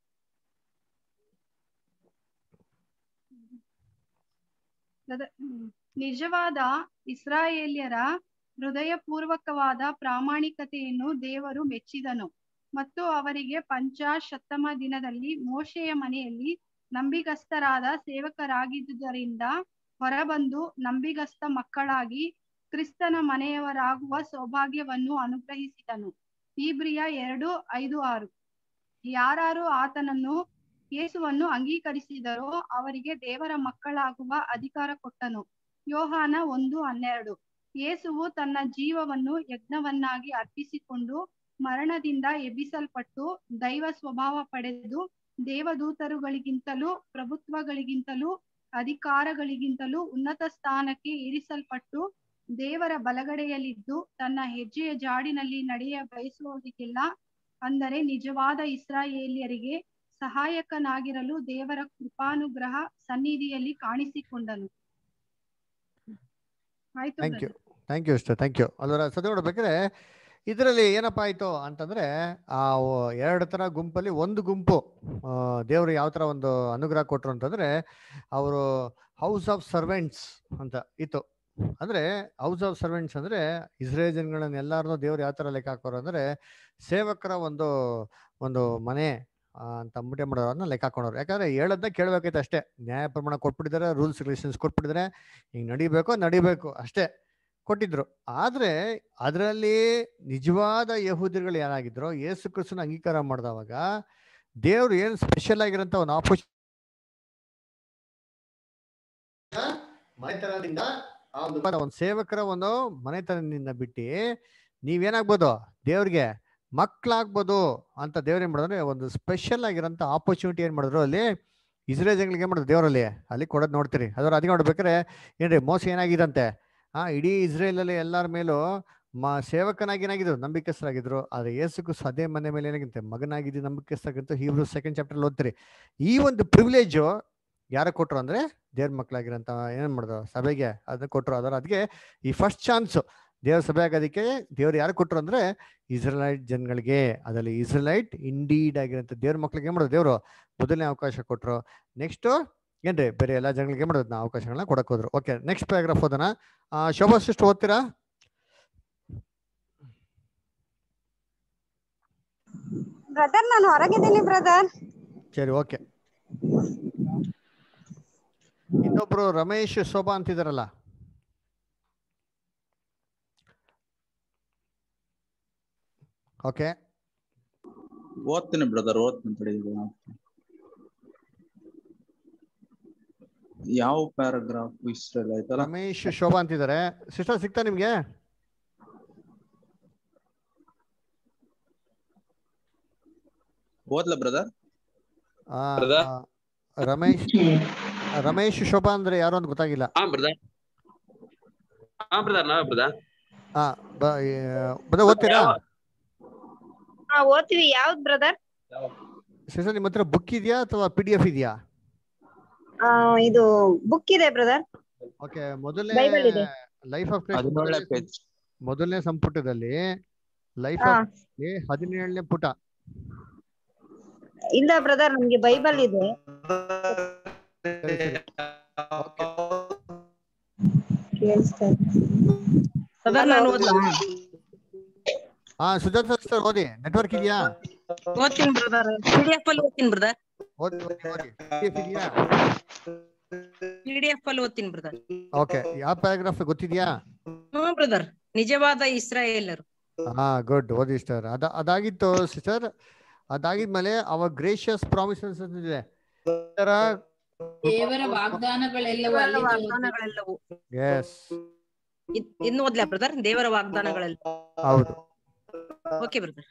Speaker 11: ನಿಜವಾದ ಇಸ್ರಾಯೇಲ್ಯರ ಹೃದಯಪೂರ್ವಕವಾದ ಪ್ರಾಮಾಣಿಕತೆಯನ್ನು ದೇವರು ಮೆಚ್ಚಿದನು ಮತ್ತು ಅವರಿಗೆ ಪಂಚಾಶತ್ತಮ ದಿನದಲ್ಲಿ ಮೋಶೆಯ ಮನೆಯಲ್ಲಿ ನಂಬಿಗಸ್ತರಾದ ಸೇವಕರಾಗಿದ್ದುದರಿಂದ ಹೊರಬಂದು ನಂಬಿಗಸ್ತ ಮಕ್ಕಳಾಗಿ ಕ್ರಿಸ್ತನ ಮನೆಯವರಾಗುವ ಸೌಭಾಗ್ಯವನ್ನು ಅನುಗ್ರಹಿಸಿದನು ಇಬ್ರಿಯ ಎರಡು ಐದು ಆರು ಯಾರು ಆತನನ್ನು ಯೇಸುವನ್ನು ಅಂಗೀಕರಿಸಿದರೋ ಅವರಿಗೆ ದೇವರ ಮಕ್ಕಳಾಗುವ ಅಧಿಕಾರ ಕೊಟ್ಟನು ಯೋಹಾನ ಒಂದು ಹನ್ನೆರಡು ಯೇಸುವು ತನ್ನ ಜೀವವನ್ನು ಯಜ್ಞವನ್ನಾಗಿ ಅರ್ಪಿಸಿಕೊಂಡು ಮರಣದಿಂದ ಎಬ್ಬಿಸಲ್ಪಟ್ಟು ದೈವ ಸ್ವಭಾವ ಪಡೆದು ದೇವದೂತರುಗಳಿಗಿಂತಲೂ ಪ್ರಭುತ್ವಗಳಿಗಿಂತಲೂ ಅಧಿಕಾರಗಳಿಗಿಂತಲೂ ಉನ್ನತ ಸ್ಥಾನಕ್ಕೆ ಏರಿಸಲ್ಪಟ್ಟು ದೇವರ ಬಲಗಡೆಯಲ್ಲಿದ್ದು ತನ್ನ ಹೆಜ್ಜೆಯ ಜಾಡಿನಲ್ಲಿ ನಡೆಯ ಬಯಸುವವರಿಗೆಲ್ಲ ಅಂದರೆ ನಿಜವಾದ ಇಸ್ರಾಯೇಲಿಯರಿಗೆ ಸಹಾಯಕನಾಗಿರಲು ದೇವರ ಕೃಪಾನುಗ್ರಹ ಸನ್ನಿಧಿಯಲ್ಲಿ ಕಾಣಿಸಿಕೊಂಡನು ಆಯ್ತು
Speaker 1: thank you
Speaker 11: brother.
Speaker 1: Thank you ಅಷ್ಟೇ ಥ್ಯಾಂಕ್ ಯು ಅದರ ಸದ್ಯ ನೋಡ್ಬೇಕಾದ್ರೆ ಇದರಲ್ಲಿ ಏನಪ್ಪ ಆಯ್ತು ಅಂತಂದ್ರೆ ಆ ಒ- ಎರಡು ತರ ಗುಂಪಲ್ಲಿ ಒಂದು ಗುಂಪು ಆ, ದೇವರು ಯಾವ ತರ ಒಂದು ಅನುಗ್ರಹ ಕೊಟ್ರು ಅಂತಂದ್ರೆ ಅವರು ಹೌಸ್ ಆಫ್ ಸರ್ವೆಂಟ್ಸ್ ಅಂತ ಇತ್ತು ಅಂದ್ರೆ ಹೌಸ್ ಆಫ್ ಸರ್ವೆಂಟ್ಸ್ ಅಂದ್ರೆ ಇಸ್ರೇಲ್ ಜನಗಳನ್ನ ಎಲ್ಲಾರನ್ನೂ ದೇವ್ರು ಯಾವ ತರ ಲೆಕ್ಕ ಹಾಕೋರು ಅಂದ್ರೆ ಸೇವಕರ ಒಂದು ಒಂದು ಮನೆ ಆ, ಅಂತ ಅಂದ್ಬಿಟ್ಟೆ ಮಾಡೋರು ಅದನ್ನ ಲೆಕ್ಕ ಹಾಕೊಂಡವ್ರು ಯಾಕಂದ್ರೆ ಹೇಳೋದನ್ನ ಕೇಳ್ಬೇಕೈತೆ ಅಷ್ಟೇ ನ್ಯಾಯ ಪ್ರಮಾಣ ಕೊಟ್ಬಿಟ್ಟಿದ್ದಾರೆ ರೂಲ್ಸ್ ರೆಗ್ಯುಲೇಷನ್ಸ್ ಕೊಟ್ಬಿಟ್ಟಿದ್ದಾರೆ ಹಿಂಗ್ ನಡಿಬೇಕು ನಡಿಬೇಕು ಅಷ್ಟೇ ಕೊಟ್ಟಿದ್ರು ಆದ್ರೆ ಅದರಲ್ಲಿ ನಿಜವಾದ ಯಹೂದಿಗಳು ಯಾರಾಗಿದ್ರು ಯೇಸು ಕ್ರಿಸ್ತನ ಅಂಗೀಕಾರ ಮಾಡಿದವಾಗ ದೇವ್ರು ಏನ್ ಸ್ಪೆಷಲ್ ಆಗಿರೋಂಥ ಒಂದು ಆಪೋರ್ಚುನಿಟಿ ಮನೆತನದಿಂದ ಒಂದು ಸೇವಕರ ಒಂದು ಮನೆತನದಿಂದ ಬಿಟ್ಟು ನೀವೇನಾಗ್ಬೋದು ದೇವ್ರಿಗೆ ಮಕ್ಳಾಗ್ಬೋದು ಅಂತ ದೇವ್ರು ಏನ್ ಮಾಡಿದ್ರೆ ಒಂದು ಸ್ಪೆಷಲ್ ಆಗಿರೋಂಥ ಆಪರ್ಚುನಿಟಿ ಏನ್ ಮಾಡಿದ್ರು ಅಲ್ಲಿ ಇಸ್ರೇಲ್ ಜನಗಳಿಗೆ ಏನ್ ಮಾಡಿದ್ರು ದೇವರಲ್ಲಿ ಅಲ್ಲಿ ಕೊಡೋದು ನೋಡ್ತೀರಿ ಅದ್ರ ಅದಕ್ಕೆ ನೋಡ್ಬೇಕಾರೆ ಏನ್ರಿ ಮೋಸ ಏನಾಗಿದಂತೆ ಆ ಇಡೀ ಇಸ್ರೇಲ್ ಅಲ್ಲಿ ಎಲ್ಲರ ಮೇಲೂ ಮ ಸೇವಕನಾಗಿ ಏನಾಗಿದ್ರು ನಂಬಿಕಸ್ಥರಾಗಿದ್ರು ಆದ್ರೆ ಯೇಸುಕು ಅದೇ ಮನೆ ಮೇಲೆ ಏನಾಗಿಂತೆ ಮಗನಾಗಿದ್ದು ನಂಬಿಕಸ್ಥರಾಗಿತ್ತು ಹೀಬ್ರು ಸೆಕೆಂಡ್ ಚಾಪ್ಟರ್ ಓದ್ತೀರಿ ಈ ಒಂದು ಪ್ರಿವಿಲೇಜು ಯಾರ ಕೊಟ್ರು ಅಂದ್ರೆ ದೇವ್ರ ಮಕ್ಕಳಾಗಿರಂತ ಏನ್ ಮಾಡಿದ್ರು ಸಭೆಗೆ ಅದನ್ನ ಕೊಟ್ರು ಅದರ ಅದಕ್ಕೆ ಈ ಫಸ್ಟ್ ಚಾನ್ಸ್ ದೇವ್ರ ಸಭೆ ಆಗೋದಕ್ಕೆ ದೇವ್ರು ಯಾರು ಕೊಟ್ರು ಅಂದ್ರೆ ಇಸ್ರೇಲೈಟ್ ಜನಗಳಿಗೆ ಅದರಲ್ಲಿ ಇಸ್ರೇಲೈಟ್ ಇಂಡೀಡ್ ಆಗಿರೋಂಥ ದೇವ್ರ ಮಕ್ಳಿಗೆ ಏನ್ ಮಾಡೋದು ದೇವ್ರು ಮೊದಲನೇ ಅವಕಾಶ ಕೊಟ್ರು ನೆಕ್ಸ್ಟ್ ಏನ್ರಿ ಬೇರೆ ಎಲ್ಲ ಜನಗಳಿಗೆ ಏನ್ ಮಾಡೋದು ನಾವು ಅವಕಾಶಗಳನ್ನ ಕೊಡಕ್ ಹೋದ್ರು ಓಕೆ ನೆಕ್ಸ್ಟ್ ಪ್ಯಾರಾಗ್ರಾಫ್ ಓದೋಣ ಆ, ಶೋಭಾ ಸಿಸ್ಟರ್ ಓದ್ತೀರಾ
Speaker 13: ಬ್ರದರ್ ನಾನು ಹೊರಗಿದ್ದೀನಿ ಬ್ರದರ್
Speaker 1: ಸರಿ ಓಕೆ ಇನ್ನೊಬ್ರು ರಮೇಶ್ ಶೋಭಾ ಅಂತಿದಾರಲ್ಲ ಓಕೆ
Speaker 12: ಓದ್ತೀನಿ ಬ್ರದರ್ ಓದ್ತೀನಿ ತಡಿ ಇದು. ಯಾವ ಪ್ಯಾರಾಗ್ರಾಫ್ ಇಷ್ಟೆಲ್ಲ ಆಯ್ತಲ್ಲ
Speaker 1: ರಮೇಶ್ ಶೋಭಾ ಅಂತಿದ್ದಾರೆ ಸಿಸ್ಟರ್ ಸಿಗ್ತಾ ನಿಮ್ಗೆ
Speaker 12: ಓದ್ಲ ಬ್ರದರ್
Speaker 1: ಆ,
Speaker 14: Brother?
Speaker 1: ಆ, ರಮೇಶ್ ರಮೇಶ್ ಶೋಭಾ ಅಂದ್ರೆ ಯಾರು ಅಂತ ಗೊತ್ತಾಗಿಲ್ಲ
Speaker 14: ಹಾ ಬ್ರದರ್ ಹಾ ಬ್ರದರ್ ನಾವೇ ಬ್ರದರ್
Speaker 1: ಆ ಬದ ಓದ್ತೀರಾ
Speaker 13: ಹಾ ಓದ್ತೀವಿ ಯಾವ್ದ್ ಬ್ರದರ್
Speaker 1: ಸಿಸ್ಟರ್ ನಿಮ್ಮ ಹತ್ರ ಬುಕ್ ಇದೆಯಾ ಅಥವಾ ಪಿ ಡಿ ಎಫ್ ಇದೆಯಾ
Speaker 13: ಇದು ಬುಕ್ ಇದೆ ಬ್ರದರ್
Speaker 1: ಓಕೆ ಮೊದಲನೇ
Speaker 13: ಬೈಬಲ್ ಇದೆ.
Speaker 1: ಲೈಫ್ ಆಫ್
Speaker 12: ಹದಿನೇಳನೇ ಪೇಜ್
Speaker 1: ಮೊದಲನೇ ಸಂಪುಟದಲ್ಲಿ ಲೈಫ್
Speaker 13: ಹಾ.
Speaker 1: ಆಫ್ ಹದಿನೇಳನೇ ಪುಟ
Speaker 13: ಇಲ್ಲ ಬ್ರದರ್ ನಮ್ಗೆ ಬೈಬಲ್ ಇದೆ ಕೇಳಿಸ್ತಾ ಇದೆ.
Speaker 15: ಬ್ರದರ್ ನಾನು ಓದ್ಲಾ
Speaker 1: ಹಾ ಸುಜಾತ ಸಿಸ್ಟರ್ ಓದಿ ನೆಟ್ವರ್ಕ್ ಇದೆಯಾ
Speaker 15: ಓದ್ತೀನಿ ಬ್ರದರ್ ಪಿ ಡಿ ಎಫ್ ಅಲ್ಲಿ ಓದ್ತೀನಿ ಬ್ರದರ್
Speaker 1: ಓದಿ ಓದಿ ಓದಿ PDF ಇದೆಯಾ
Speaker 15: ಪಿ ಡಿ ಎಫ್ ಅಲ್ಲಿ ಓದ್ತೀನಿ ಬ್ರದರ್
Speaker 1: ಓಕೆ ಯಾವ ಪ್ಯಾರಾಗ್ರಾಫ್ ಗೊತ್ತಿದ್ಯಾ
Speaker 15: ಹ್ಮ್ ಬ್ರದರ್ ನಿಜವಾದ ಇಸ್ರಾಯೇಲರು
Speaker 1: ಹಾ ಗುಡ್ ಓದಿ ಸಿಸ್ಟರ್ ಅದ ಅದಾಗಿತ್ತು ಸಿಸ್ಟರ್ ಅದಾಗಿದ್ಮೇಲೆ ಅವ ಗ್ರೇಷಿಯಸ್ ಪ್ರಾಮಿಸಸ್ ಇದೆ ತರ
Speaker 7: ದೇವರ ವಾಗ್ದಾನಗಳೆಲ್ಲವೂ ಅಲ್ಲಿ
Speaker 15: ವಾಗ್ದಾನಗಳೆಲ್ಲವೂ
Speaker 1: ಎಸ್
Speaker 15: ಇದ್- ಇನ್ನು ಓದ್ಲಾ ಬ್ರದರ್ ದೇವರ ವಾಗ್ದಾನಗಳೆಲ್ಲ
Speaker 1: ಹೌದು
Speaker 15: ಓಕೆ ಬ್ರದರ್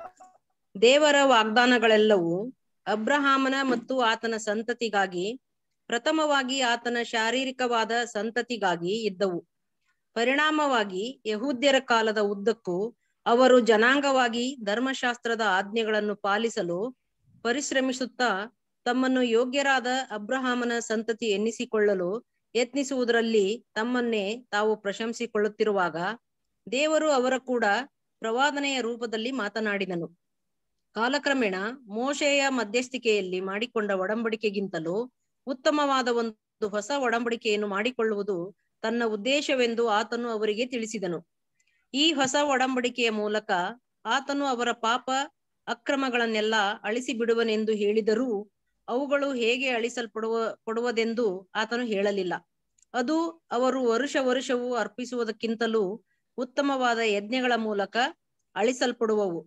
Speaker 15: ದೇವರ ವಾಗ್ದಾನಗಳೆಲ್ಲವೂ ಅಬ್ರಹಾಮನ ಮತ್ತು ಆತನ ಸಂತತಿಗಾಗಿ ಪ್ರಥಮವಾಗಿ ಆತನ ಶಾರೀರಿಕವಾದ ಸಂತತಿಗಾಗಿ ಇದ್ದವು ಪರಿಣಾಮವಾಗಿ ಯಹೂದ್ಯರ ಕಾಲದ ಉದ್ದಕ್ಕೂ ಅವರು ಜನಾಂಗವಾಗಿ ಧರ್ಮಶಾಸ್ತ್ರದ ಆಜ್ಞೆಗಳನ್ನು ಪಾಲಿಸಲು ಪರಿಶ್ರಮಿಸುತ್ತಾ ತಮ್ಮನ್ನು ಯೋಗ್ಯರಾದ ಅಬ್ರಹಾಮನ ಸಂತತಿ ಎನ್ನಿಸಿಕೊಳ್ಳಲು ಯತ್ನಿಸುವುದರಲ್ಲಿ ತಮ್ಮನ್ನೇ ತಾವು ಪ್ರಶಂಸಿಕೊಳ್ಳುತ್ತಿರುವಾಗ ದೇವರು ಅವರ ಕೂಡ ಪ್ರವಾದನೆಯ ರೂಪದಲ್ಲಿ ಮಾತನಾಡಿದನು ಕಾಲಕ್ರಮೇಣ ಮೋಶೆಯ ಮಧ್ಯಸ್ಥಿಕೆಯಲ್ಲಿ ಮಾಡಿಕೊಂಡ ಒಡಂಬಡಿಕೆಗಿಂತಲೂ ಉತ್ತಮವಾದ ಒಂದು ಹೊಸ ಒಡಂಬಡಿಕೆಯನ್ನು ಮಾಡಿಕೊಳ್ಳುವುದು ತನ್ನ ಉದ್ದೇಶವೆಂದು ಆತನು ಅವರಿಗೆ ತಿಳಿಸಿದನು ಈ ಹೊಸ ಒಡಂಬಡಿಕೆಯ ಮೂಲಕ ಆತನು ಅವರ ಪಾಪ ಅಕ್ರಮಗಳನ್ನೆಲ್ಲ ಅಳಿಸಿ ಬಿಡುವನೆಂದು ಹೇಳಿದರೂ ಅವುಗಳು ಹೇಗೆ ಅಳಿಸಲ್ಪಡುವ ಪಡುವುದೆಂದು ಆತನು ಹೇಳಲಿಲ್ಲ ಅದು ಅವರು ವರುಷ ವರುಷವೂ ಅರ್ಪಿಸುವುದಕ್ಕಿಂತಲೂ ಉತ್ತಮವಾದ ಯಜ್ಞಗಳ ಮೂಲಕ ಅಳಿಸಲ್ಪಡುವವು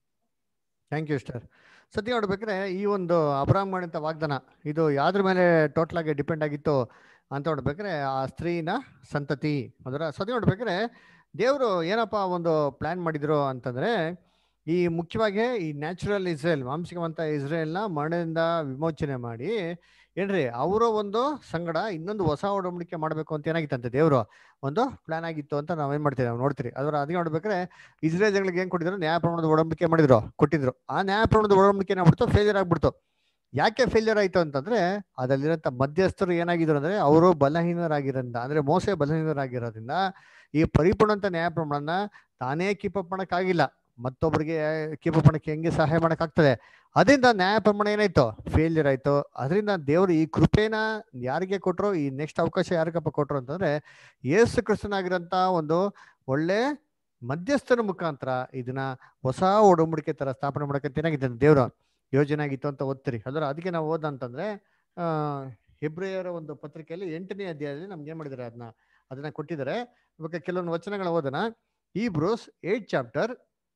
Speaker 1: ಥ್ಯಾಂಕ್ ಯು ಸ್ಟರ್ ಸದ್ಯ ನೋಡ್ಬೇಕಾದ್ರೆ ಈ ಒಂದು ಅಬ್ರಾಹ್ಮ ಮಾಡಿದಂಥ ವಾಗ್ದಾನ ಇದು ಯಾವ್ದ್ರ ಮೇಲೆ ಟೋಟಲ್ ಆಗಿ ಡಿಪೆಂಡ್ ಆಗಿತ್ತು ಅಂತ ನೋಡ್ಬೇಕಾದ್ರೆ ಆ ಸ್ತ್ರೀನ ಸಂತತಿ ಅದರ ಸದ್ಯ ನೋಡ್ಬೇಕಾದ್ರೆ ದೇವರು ಏನಪ್ಪ ಒಂದು ಪ್ಲಾನ್ ಮಾಡಿದ್ರು ಅಂತಂದ್ರೆ ಈ ಮುಖ್ಯವಾಗಿ ಈ ನ್ಯಾಚುರಲ್ ಇಸ್ರೇಲ್ ಮಾಂಸಿಕವಂತ ಇಸ್ರೇಲ್ನ ಮರಣದಿಂದ ವಿಮೋಚನೆ ಮಾಡಿ ಏನ್ರಿ ಅವರ ಒಂದು ಸಂಗಡ ಇನ್ನೊಂದು ಹೊಸ ಒಡಂಬಡಿಕೆ ಮಾಡಬೇಕು ಅಂತ ಏನಾಗಿತ್ತಂತೆ ದೇವರು ಒಂದು ಪ್ಲಾನ್ ಆಗಿತ್ತು ಅಂತ ನಾವೇನ್ ಮಾಡ್ತೀವಿ ನಾವು ನೋಡ್ತೀರಿ ಅದರ ಅದಕ್ಕೆ ನೋಡ್ಬೇಕಾದ್ರೆ ಇಸ್ರೇಲ್ ಜನಗಳಿಗೆ ಏನ್ ಕೊಟ್ಟಿದ್ರು ನ್ಯಾಯ ಪ್ರಮಾಣದ ಒಡಂಬಡಿಕೆ ಮಾಡಿದ್ರು ಕೊಟ್ಟಿದ್ರು ಆ ನ್ಯಾಯ ಪ್ರಮಾಣದ ಒಡಂಬಡಿಕೆ ಏನಾಗ್ಬಿಡ್ತು ಫೇಲಿಯರ್ ಆಗ್ಬಿಡ್ತು ಯಾಕೆ ಫೇಲಿಯರ್ ಆಯ್ತು ಅಂತಂದ್ರೆ ಅದರಲ್ಲಿರೋಂಥ ಮಧ್ಯಸ್ಥರು ಏನಾಗಿದ್ರು ಅಂದ್ರೆ ಅವರು ಬಲಹೀನರಾಗಿರೋದ್ರಿಂದ ಅಂದ್ರೆ ಮೋಸ ಬಲಹೀನರಾಗಿರೋದ್ರಿಂದ ಈ ಪರಿಪೂರ್ಣಂತ ನ್ಯಾಯ ಪ್ರಮಾಣನ ತಾನೇ ಕೀಪ್ ಅಪ್ ಮಾಡಕ್ಕಾಗಿಲ್ಲ ಮತ್ತೊಬ್ಬರಿಗೆ ಕೀಪ್ ಅಪ್ ಮಾಡಕ್ಕೆ ಹೆಂಗೆ ಸಹಾಯ ಮಾಡಕ್ಕಾಗ್ತದೆ ಅದರಿಂದ ನ್ಯಾಯ ಪ್ರಮಾಣ ಏನಾಯ್ತು ಫೇಲಿಯರ್ ಆಯ್ತು ಅದರಿಂದ ದೇವರು ಈ ಕೃಪೆನ ಯಾರಿಗೆ ಕೊಟ್ರು ಈ ನೆಕ್ಸ್ಟ್ ಅವಕಾಶ ಯಾರಿಗಪ್ಪ ಕೊಟ್ರು ಅಂತಂದ್ರೆ ಯೇಸು ಕ್ರಿಸ್ತನಾಗಿರೋಂಥ ಒಂದು ಒಳ್ಳೆ ಮಧ್ಯಸ್ಥರ ಮುಖಾಂತರ ಇದನ್ನ ಹೊಸ ಒಡಂಬಡಿಕೆ ತರ ಸ್ಥಾಪನೆ ಮಾಡಕ್ಕೆ ಏನಾಗಿದೆ ದೇವ್ರ ಯೋಜನೆ ಆಗಿತ್ತು ಅಂತ ಓದ್ತೀರಿ ಅದರ ಅದಕ್ಕೆ ನಾವು ಓದ ಅಂತಂದ್ರೆ ಆ ಹೆಬ್ರಿಯರ ಒಂದು ಪತ್ರಿಕೆಯಲ್ಲಿ ಎಂಟನೇ ಅಧ್ಯಾಯದಲ್ಲಿ ನಮ್ಗೆ ಏನ್ ಮಾಡಿದ್ದಾರೆ ಅದನ್ನ ಅದನ್ನ ಕೊಟ್ಟಿದ್ದಾರೆ ಇವಾಗ ಕೆಲವೊಂದು ವಚನಗಳ ಓದನ ಈ Hebrews eight chapter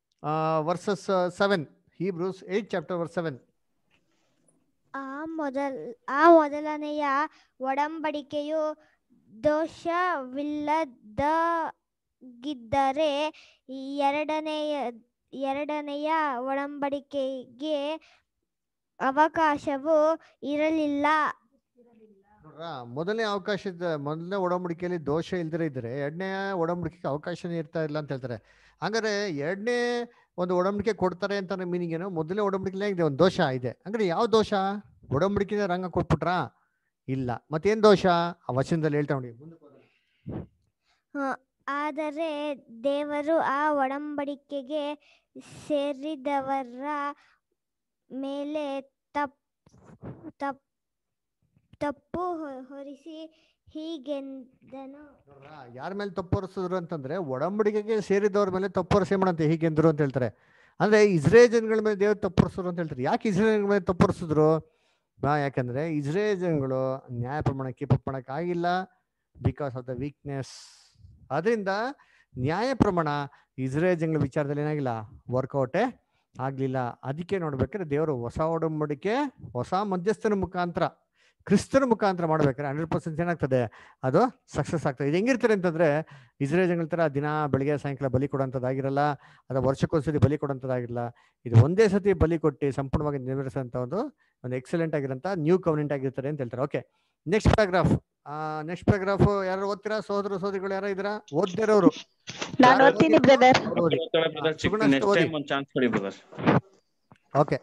Speaker 1: verses seven ಈ Hebrews eight chapter verse seven
Speaker 6: ಆ ಮೊದಲ್ ಆ ಮೊದಲನೆಯ ಒಡಂಬಡಿಕೆಯು ದೋಷವಿಲ್ಲದಾಗಿದ್ದರೆ ಈ ಎರಡನೆಯ ಎರಡನೆಯ ಒಡಂಬಡಿಕೆಗೆ ಅವಕಾಶವೂ ಇರಲಿಲ್ಲ
Speaker 1: ನೋಡ್ರಾ, ಮೊದಲನೇ ಅವಕಾಶದ ಮೊದಲನೇ ಒಡಂಬಡಿಕೆಯಲ್ಲಿ ದೋಷ ಇಲ್ದಿರ ಇದ್ರೆ ಎರಡನೇ ಒಡಂಬಡಿಕೆಗೆ ಅವಕಾಶನೇ ಇರ್ತಾ ಇಲ್ಲ ಅಂತ ಹೇಳ್ತಾರೆ ಹಂಗಾರೆ ಎರಡನೇ ಒಂದು ಒಡಂಬಡಿಕೆ ಕೊಡ್ತಾರೆ ಅಂತ ಮೀನಿಂಗ್ ಏನು ಮೊದಲನೇ ಒಡಂಬಡಿಕೆ ಇದೆ ಒಂದು ದೋಷ ಇದೆ ಹಂಗಾರೆ ಯಾವ ದೋಷ ಒಡಂಬಡಿಕೆ ರಂಗ ಕೊಟ್ಬಿಟ್ರಾ ಇಲ್ಲ ಮತ್ತೇನ್ ದೋಷ ಆ ವಚನದಲ್ಲಿ ಹೇಳ್ತಾ ನೋಡಿ
Speaker 6: ಹ, ಆದರೆ ದೇವರು ಆ ಒಡಂಬಡಿಕೆಗೆ ಸೇರಿದವರ ಮೇಲೆ ತಪ್ ತಪ್ ತಪ್ಪು ಹೊ- ಹೊರಿಸಿ ಹೀಗೆಂದನು
Speaker 1: ಯಾರ ಮೇಲೆ ತಪ್ಪೊರಿಸಿದ್ರು ಅಂತಂದ್ರೆ ಒಡಂಬಡಿಕೆಗೆ ಸೇರಿದವ್ರ ಮೇಲೆ ತಪ್ಪೊರಸೆ ಮಾಡಂತೆ ಹೀಗೆಂದ್ರು ಅಂತ ಹೇಳ್ತಾರೆ ಅಂದ್ರೆ ಇಸ್ರೇಲ್ ಜನಗಳ ಮೇಲೆ ದೇವ್ರು ತಪ್ಪೊರಿಸಿದ್ರು ಅಂತ ಹೇಳ್ತಾರೆ ಯಾಕೆ ಇಸ್ರೇಲ್ ಜನಗಳ ಮೇಲೆ ತಪ್ಪೊರಿಸಿದ್ರು ಹಾ ಯಾಕಂದ್ರೆ ಇಸ್ರೇಲ್ ಜನಗಳು ನ್ಯಾಯ ಪ್ರಮಾಣ ಕೀಪ್ ಅಪ್ ಮಾಡಕ್ ಆಗಿಲ್ಲ ಬಿಕಾಸ್ ಆಫ್ ದ ವೀಕ್ನೆಸ್ ಅದರಿಂದ ನ್ಯಾಯ ಪ್ರಮಾಣ ಇಸ್ರೇಲ್ ಜನಗಳ ವಿಚಾರದಲ್ಲಿ ಏನಾಗಿಲ್ಲ ವರ್ಕೌಟೇ ಆಗ್ಲಿಲ್ಲ ಅದಕ್ಕೆ ನೋಡ್ಬೇಕಾದ್ರೆ ದೇವರು ಹೊಸ ಒಡಂಬಡಿಕೆ ಹೊಸ ಮಧ್ಯಸ್ಥನ ಮುಖಾಂತರ ಕ್ರಿಸ್ತನ ಮುಖಾಂತರ ಮಾಡ್ಬೇಕಾದ್ರೆ ಹಂಡ್ರೆಡ್ ಪರ್ಸೆಂಟ್ ಏನಾಗ್ತದೆ ಅದು ಸಕ್ಸಸ್ ಆಗ್ತದೆ ಇದು ಹೆಂಗಿರ್ತಾರೆ ಅಂತಂದ್ರೆ ಇಸ್ರೇಲ್ ಜನಗಳ ತರ ದಿನ ಬೆಳಿಗ್ಗೆ ಸಾಯಂಕಾಲ ಬಲಿ ಕೊಡೋಂಥದ್ದಾಗಿರಲ್ಲ ಅಥವಾ ವರ್ಷಕ್ಕೊಂದ್ಸತಿ ಬಲಿ ಕೊಡೋಂಥದ್ದಾಗಿರಲ್ಲ ಇದು ಒಂದೇ ಸತಿ ಬಲಿ ಕೊಟ್ಟು ಸಂಪೂರ್ಣವಾಗಿ ನೆರವೇರಿಸೋಂಥ ಒಂದು ಒಂದು ಎಕ್ಸಲೆಂಟ್ ಆಗಿರೋಂಥ ನ್ಯೂ ಕವನೆಂಟ್ ಆಗಿರ್ತಾರೆ ಅಂತ ಹೇಳ್ತಾರೆ okay next paragraph next paragraph ಯಾರು ಓದ್ತೀರಾ ಸಹೋದರ ಸಹೋದರಿಗಳು ಯಾರು ಇದ್ದೀರಾ ಓದ್ದಿರೋರು
Speaker 13: ನಾನು ಓದ್ತೀನಿ ಬ್ರದರ್
Speaker 1: ಓದಿ ಸುಗುಣ ಅಷ್ಟೇ
Speaker 4: ನೆಕ್ಸ್ಟ್
Speaker 1: ಓದಿ
Speaker 4: ಟೈಮ್ ಒಂದು ಚಾನ್ಸ್ ಕೊಡಿ ಬ್ರದರ್
Speaker 1: ಓಕೆ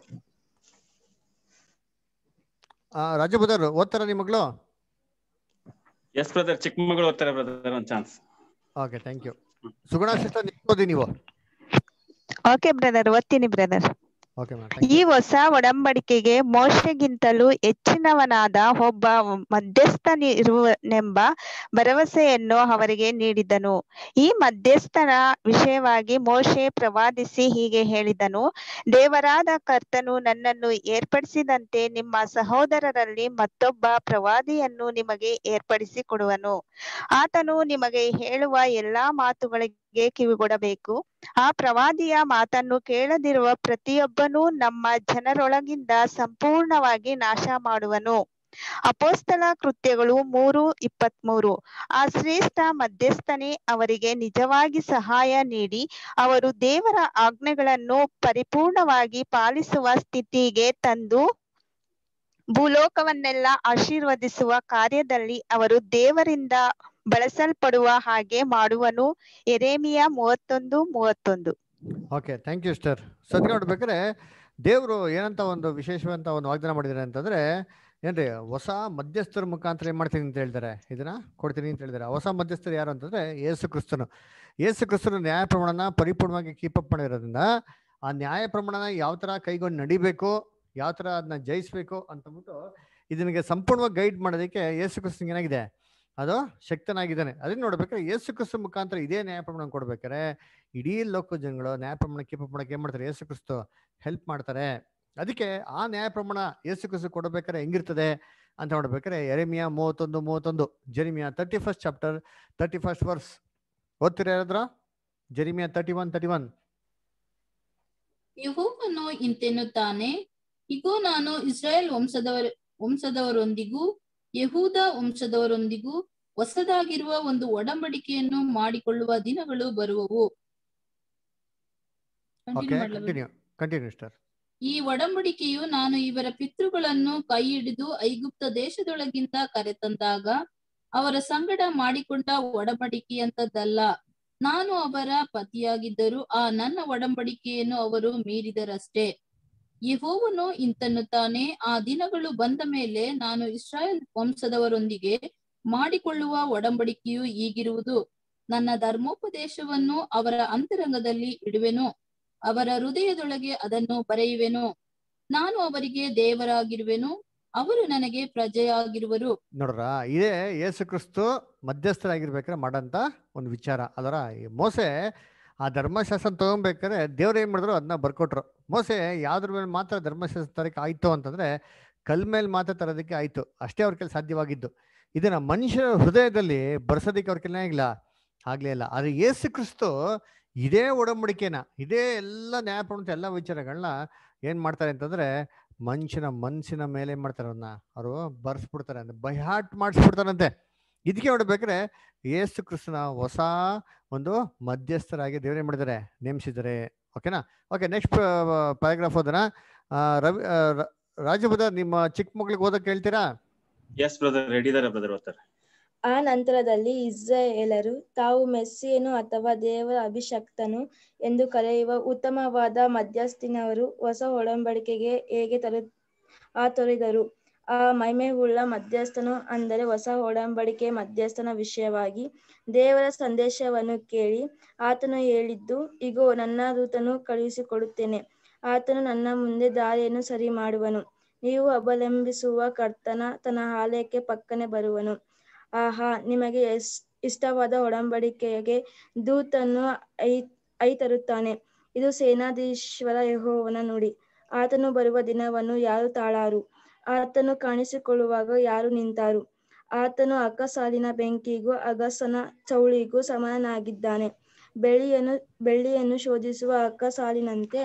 Speaker 1: ರಾಜಬುದರ್ ಓದ್ತಾರ ನಿಮ್ಮ ಮಗಳು
Speaker 4: ಎಸ್ ಬ್ರದರ್ ಚಿಕ್ಕಮಗಳು ಓದ್ತಾರೆ ಬ್ರದರ್ ಒಂದು chance
Speaker 1: okay thank you Suguna sister ನೀವು ಓದಿ ನೀವು
Speaker 13: ಓಕೆ ಬ್ರದರ್ ಓದ್ತೀನಿ ಬ್ರದರ್
Speaker 1: ಓಕೆ ಮೇಡಮ್
Speaker 13: ಈ ಹೊಸ ಒಡಂಬಡಿಕೆಗೆ ಮೋಶೆಗಿಂತಲೂ ಹೆಚ್ಚಿನವನಾದ ಒಬ್ಬ ಮಧ್ಯಸ್ಥನಿರುವನೆಂಬ ಭರವಸೆಯನ್ನು ಅವರಿಗೆ ನೀಡಿದನು ಈ ಮಧ್ಯಸ್ಥನ ವಿಷಯವಾಗಿ ಮೋಶೆ ಪ್ರವಾದಿಸಿ ಹೀಗೆ ಹೇಳಿದನು ದೇವರಾದ ಕರ್ತನು ನನ್ನನ್ನು ಏರ್ಪಡಿಸಿದಂತೆ ನಿಮ್ಮ ಸಹೋದರರಲ್ಲಿ ಮತ್ತೊಬ್ಬ ಪ್ರವಾದಿಯನ್ನು ನಿಮಗೆ ಏರ್ಪಡಿಸಿ ಕೊಡುವನು ಆತನು ನಿಮಗೆ ಹೇಳುವ ಎಲ್ಲಾ ಮಾತುಗಳಿಗೆ ಕಿವಿಗೊಡಬೇಕು ಆ ಪ್ರವಾದಿಯ ಮಾತನ್ನು ಕೇಳದಿರುವ ಪ್ರತಿಯೊಬ್ಬನೂ ನಮ್ಮ ಜನರೊಳಗಿಂದ ಸಂಪೂರ್ಣವಾಗಿ ನಾಶ ಮಾಡುವನು ಅಪೋಸ್ತಲ ಕೃತ್ಯಗಳು ಮೂರು ಇಪ್ಪತ್ಮೂರು ಆ ಶ್ರೇಷ್ಠ ಮಧ್ಯಸ್ಥನೇ ಅವರಿಗೆ ನಿಜವಾಗಿ ಸಹಾಯ ನೀಡಿ ಅವರು ದೇವರ ಆಜ್ಞೆಗಳನ್ನು ಪರಿಪೂರ್ಣವಾಗಿ ಪಾಲಿಸುವ ಸ್ಥಿತಿಗೆ ತಂದು ಭೂಲೋಕವನ್ನೆಲ್ಲ ಆಶೀರ್ವದಿಸುವ ಕಾರ್ಯದಲ್ಲಿ ಅವರು ದೇವರಿಂದ ಬಳಸಲ್ಪಡುವ ಹಾಗೆ ಮಾಡುವನು ಎರೇಮಿಯ ಮೂವತ್ತೊಂದು ಮೂವತ್ತೊಂದು
Speaker 1: ಓಕೆ ಥ್ಯಾಂಕ್ ಯು ಸ್ಟರ್ ಸದ್ಯ ನೋಡ್ಬೇಕಾದ್ರೆ ದೇವರು ಏನಂತ ಒಂದು ವಿಶೇಷವಂತ ಒಂದು ವಾಗ್ದಾನ ಮಾಡಿದ್ದಾರೆ ಅಂತಂದ್ರೆ ಏನ್ರಿ ಹೊಸ ಮಧ್ಯಸ್ಥರ ಮುಖಾಂತರ ಏನ್ ಮಾಡ್ತೀನಿ ಅಂತ ಹೇಳ್ತಾರೆ ಇದನ್ನ ಕೊಡ್ತೀನಿ ಅಂತ ಹೇಳಿದ್ದಾರೆ ಹೊಸ ಮಧ್ಯಸ್ಥರು ಯಾರು ಅಂತಂದ್ರೆ ಯೇಸು ಕ್ರಿಸ್ತನು ಯೇಸು ಕ್ರಿಸ್ತನು ನ್ಯಾಯ ಪ್ರಮಾಣನ ಪರಿಪೂರ್ಣವಾಗಿ ಕೀಪ್ ಅಪ್ ಮಾಡಿರೋದ್ರಿಂದ ಆ ನ್ಯಾಯ ಪ್ರಮಾಣನ ಯಾವ ತರ ಕೈಗೊಂಡು ನಡಿಬೇಕು ಯಾವ ತರ ಅದನ್ನ ಜಯಿಸ್ಬೇಕು ಅಂತಂದ್ಬಿಟ್ಟು ಇದನಿಗೆ ಸಂಪೂರ್ಣವಾಗಿ ಗೈಡ್ ಮಾಡೋದಕ್ಕೆ ಯೇಸು ಕ್ರಿಸ್ತನ್ ಏನಾಗಿದೆ ಅದು ಶಕ್ತನಾಗಿದ್ದಾನೆ ಅದನ್ನ ನೋಡ್ಬೇಕಾದ್ರೆ ಯೇಸು ಕ್ರಿಸ್ತ ಮುಖಾಂತರ ಇದೇ ನ್ಯಾಯ ಪ್ರಮಾಣ ಕೊಡ್ಬೇಕಾದ್ರೆ ಇಡೀ ಲೋಕ ಜನಗಳು ನ್ಯಾಯ ಪ್ರಮಾಣ ಕೀಪ್ ಅಪ್ ಮಾಡಕ್ಕೆ ಏನ್ ಮಾಡ್ತಾರೆ ಯೇಸು ಕ್ರಿಸ್ತು ಹೆಲ್ಪ್ ಮಾಡ್ತಾರೆ ಅದಕ್ಕೆ ಆ ನ್ಯಾಯ ಪ್ರಮಾಣ ಯೇಸು ಕ್ರಿಸ್ತು ಕೊಡಬೇಕಾದ್ರೆ ಹೆಂಗಿರ್ತದೆ ಅಂತ ನೋಡ್ಬೇಕಾದ್ರೆ ಎರೆಮಿಯಾ ಮೂವತ್ತೊಂದು ಮೂವತ್ತೊಂದು Jeremiah thirty first chapter thirty first verse ಓದ್ತೀರಾ ಯಾರಾದ್ರ Jeremiah thirty one thirty one
Speaker 7: ಯೆಹೋವನು ಇಂತೆನ್ನುತ್ತಾನೆ ಇಗೋ ನಾನು ಇಸ್ರಾಯೇಲ್ ವಂಶದವರ ವಂಶದವರೊಂದಿಗೂ ಯಹೂದ ವಂಶದವರೊಂದಿಗೂ ಹೊಸದಾಗಿರುವ ಒಂದು ಒಡಂಬಡಿಕೆಯನ್ನು ಮಾಡಿಕೊಳ್ಳುವ ದಿನಗಳು ಬರುವವು Continue
Speaker 1: ಓಕೆ
Speaker 7: ಮಾಡ್ಲಾ
Speaker 1: ಕಂಟಿನ್ಯೂ ಕಂಟಿನ್ಯೂ ಸ್ಟಾರ್
Speaker 7: ಈ ಒಡಂಬಡಿಕೆಯು ನಾನು ಇವರ ಪಿತೃಗಳನ್ನು ಕೈ ಹಿಡಿದು ಐಗುಪ್ತ ದೇಶದೊಳಗಿಂದ ಕರೆತಂದಾಗ ಅವರ ಸಂಗಡ ಮಾಡಿಕೊಂಡ ಒಡಂಬಡಿಕೆಯಂತದ್ದಲ್ಲ ನಾನು ಅವರ ಪತಿಯಾಗಿದ್ದರೂ ಆ ನನ್ನ ಒಡಂಬಡಿಕೆಯನ್ನು ಅವರು ಮೀರಿದರಷ್ಟೇ ಯೆಹೋವನು ಇಂತನ್ನುತ್ತಾನೆ ಆ ದಿನಗಳು ಬಂದ ಮೇಲೆ ನಾನು ಇಸ್ರಾಯೇಲ್ ವಂಶದವರೊಂದಿಗೆ ಮಾಡಿಕೊಳ್ಳುವ ಒಡಂಬಡಿಕೆಯು ಈಗಿರುವುದು ನನ್ನ ಧರ್ಮೋಪದೇಶವನ್ನು ಅವರ ಅಂತರಂಗದಲ್ಲಿ ಇಡುವೆನು ಅವರ ಹೃದಯದೊಳಗೆ ಅದನ್ನು ಬರೆಯುವೆನು ನಾನು ಅವರಿಗೆ ದೇವರಾಗಿರುವೆನು ಅವರು ನನಗೆ ಪ್ರಜೆಯಾಗಿರುವರು
Speaker 1: ನೋಡ್ರ ಇದೇ ಯೇಸು ಕ್ರಿಸ್ತು ಮಧ್ಯಸ್ಥರಾಗಿರ್ಬೇಕಾದ್ರೆ ಮಾಡಂತ ಒಂದು ವಿಚಾರ ಅದರ ಮೋಸೆ ಆ ಧರ್ಮಶಾಸ್ತ್ರ ತಗೊಬೇಕಾದ್ರೆ ದೇವ್ರು ಏನ್ ಮಾಡಿದ್ರು ಅದನ್ನ ಬರ್ಕೊಟ್ರು ಮೋಸೆ ಯಾವ್ದ್ರ ಮೇಲೆ ಮಾತ್ರ ಧರ್ಮಶಾಸ್ತ್ರ ತರಕ್ಕೆ ಆಯ್ತು ಅಂತಂದ್ರೆ ಕಲ್ ಮೇಲೆ ಮಾತ್ರ ತರೋದಕ್ಕೆ ಆಯ್ತು ಅಷ್ಟೇ ಅವ್ರ ಕೈಲಿ ಸಾಧ್ಯವಾಗಿದ್ದು ಇದನ್ನ ಮನುಷ್ಯರ ಹೃದಯದಲ್ಲಿ ಬರ್ಸೋದಕ್ಕೆ ಅವ್ರ ಕೈಲಿ ಆಗಿಲ್ಲ ಆಗ್ಲೇ ಇಲ್ಲ ಆದ್ರೆ ಯೇಸು ಕ್ರಿಸ್ತು ಇದೇ ಒಡಂಬಡಿಕೆನ ಇದೇ ಎಲ್ಲ ನ್ಯಾಯಪ್ರಮಾಣ ಎಲ್ಲ ವಿಚಾರಗಳನ್ನ ಏನ್ ಮಾಡ್ತಾರೆ ಅಂತಂದ್ರೆ ಮನುಷ್ಯನ ಮನಸ್ಸಿನ ಮೇಲೆ ಏನ್ ಮಾಡ್ತಾರೆ ಅವನ್ನ ಅವರು ಬರ್ಸ್ಬಿಡ್ತಾರೆ ಅಂದ್ರೆ ಬೈಹಾಟ್ ಮಾಡಿಸ್ಬಿಡ್ತಾರಂತೆ ಇದಕ್ಕೆ ನೋಡ್ಬೇಕಾದ್ರೆ ಯೇಸು ಕ್ರಿಸ್ತನ ಹೊಸ ಒಂದು ಮಧ್ಯಸ್ಥರಾಗಿ ದೇವ್ರು ಏನ್ ಮಾಡಿದ್ದಾರೆ ನೇಮಿಸಿದ್ದಾರೆ ಓಕೆನಾ ಓಕೆ ನೆಕ್ಸ್ಟ್ ಪ್ಯಾರಾಗ್ರಾಫ್ ಓದೋಣ ಆ, ರವಿ ಆ, ರ- ರಾಜಭದ್ರ ನಿಮ್ಮ ಚಿಕ್ಕ ಮಕ್ಳಿಗೆ ಓದಕ್ಕೆ ಹೇಳ್ತೀರಾ
Speaker 4: ಎಸ್ ಬ್ರದರ್ ರೆಡಿ ಇದಾರೆ ಬ್ರದರ್ ಓದ್ತಾರೆ
Speaker 16: ಆ ನಂತರದಲ್ಲಿ ಇಸ್ರಾಯೇಲರು ತಾವು ಮೆಸ್ಸಿಯನು ಅಥವಾ ದೇವರ ಅಭಿಷಕ್ತನು ಎಂದು ಕರೆಯುವ ಉತ್ತಮವಾದ ಮಧ್ಯಸ್ಥಿನವರು ಹೊಸ ಒಡಂಬಡಿಕೆಗೆ ಹೇಗೆ ತರು ಆ ತೊರೆದರು ಆ ಮಹಿಮೆಯುಳ್ಳ ಮಧ್ಯಸ್ಥನು ಅಂದರೆ ಹೊಸ ಒಡಂಬಡಿಕೆ ಮಧ್ಯಸ್ಥನ ವಿಷಯವಾಗಿ ದೇವರ ಸಂದೇಶವನ್ನು ಕೇಳಿ ಆತನು ಹೇಳಿದ್ದು ಇಗೋ ನನ್ನ ದೂತನು ಕಳುಹಿಸಿಕೊಡುತ್ತೇನೆ ಆತನು ನನ್ನ ಮುಂದೆ ದಾರಿಯನ್ನು ಸರಿ ಮಾಡುವನು ನೀವು ಅವಲಂಬಿಸುವ ಕರ್ತನ ತನ್ನ ಆಲಯಕ್ಕೆ ಪಕ್ಕನೆ ಬರುವನು ಆಹಾ ನಿಮಗೆ ಎಸ್ ಇಷ್ಟವಾದ ಒಡಂಬಡಿಕೆಗೆ ದೂತನ್ನು ಐ ಐ ತರುತ್ತಾನೆ ಇದು ಸೇನಾಧೀಶ್ವರ ಯೆಹೋವನ ನುಡಿ ಆತನು ಬರುವ ದಿನವನ್ನು ಯಾರು ತಾಳಾರು ಆತನು ಕಾಣಿಸಿಕೊಳ್ಳುವಾಗ ಯಾರು ನಿಂತಾರು ಆತನು ಅಕ್ಕಸಾಲಿನ ಬೆಂಕಿಗೂ ಅಗಸನ ಚೌಳಿಗೂ ಸಮನಾಗಿದ್ದಾನೆ ಬೆಳ್ಳಿಯನ್ನು ಬೆಳ್ಳಿಯನ್ನು ಶೋಧಿಸುವ ಅಕ್ಕಸಾಲಿನಂತೆ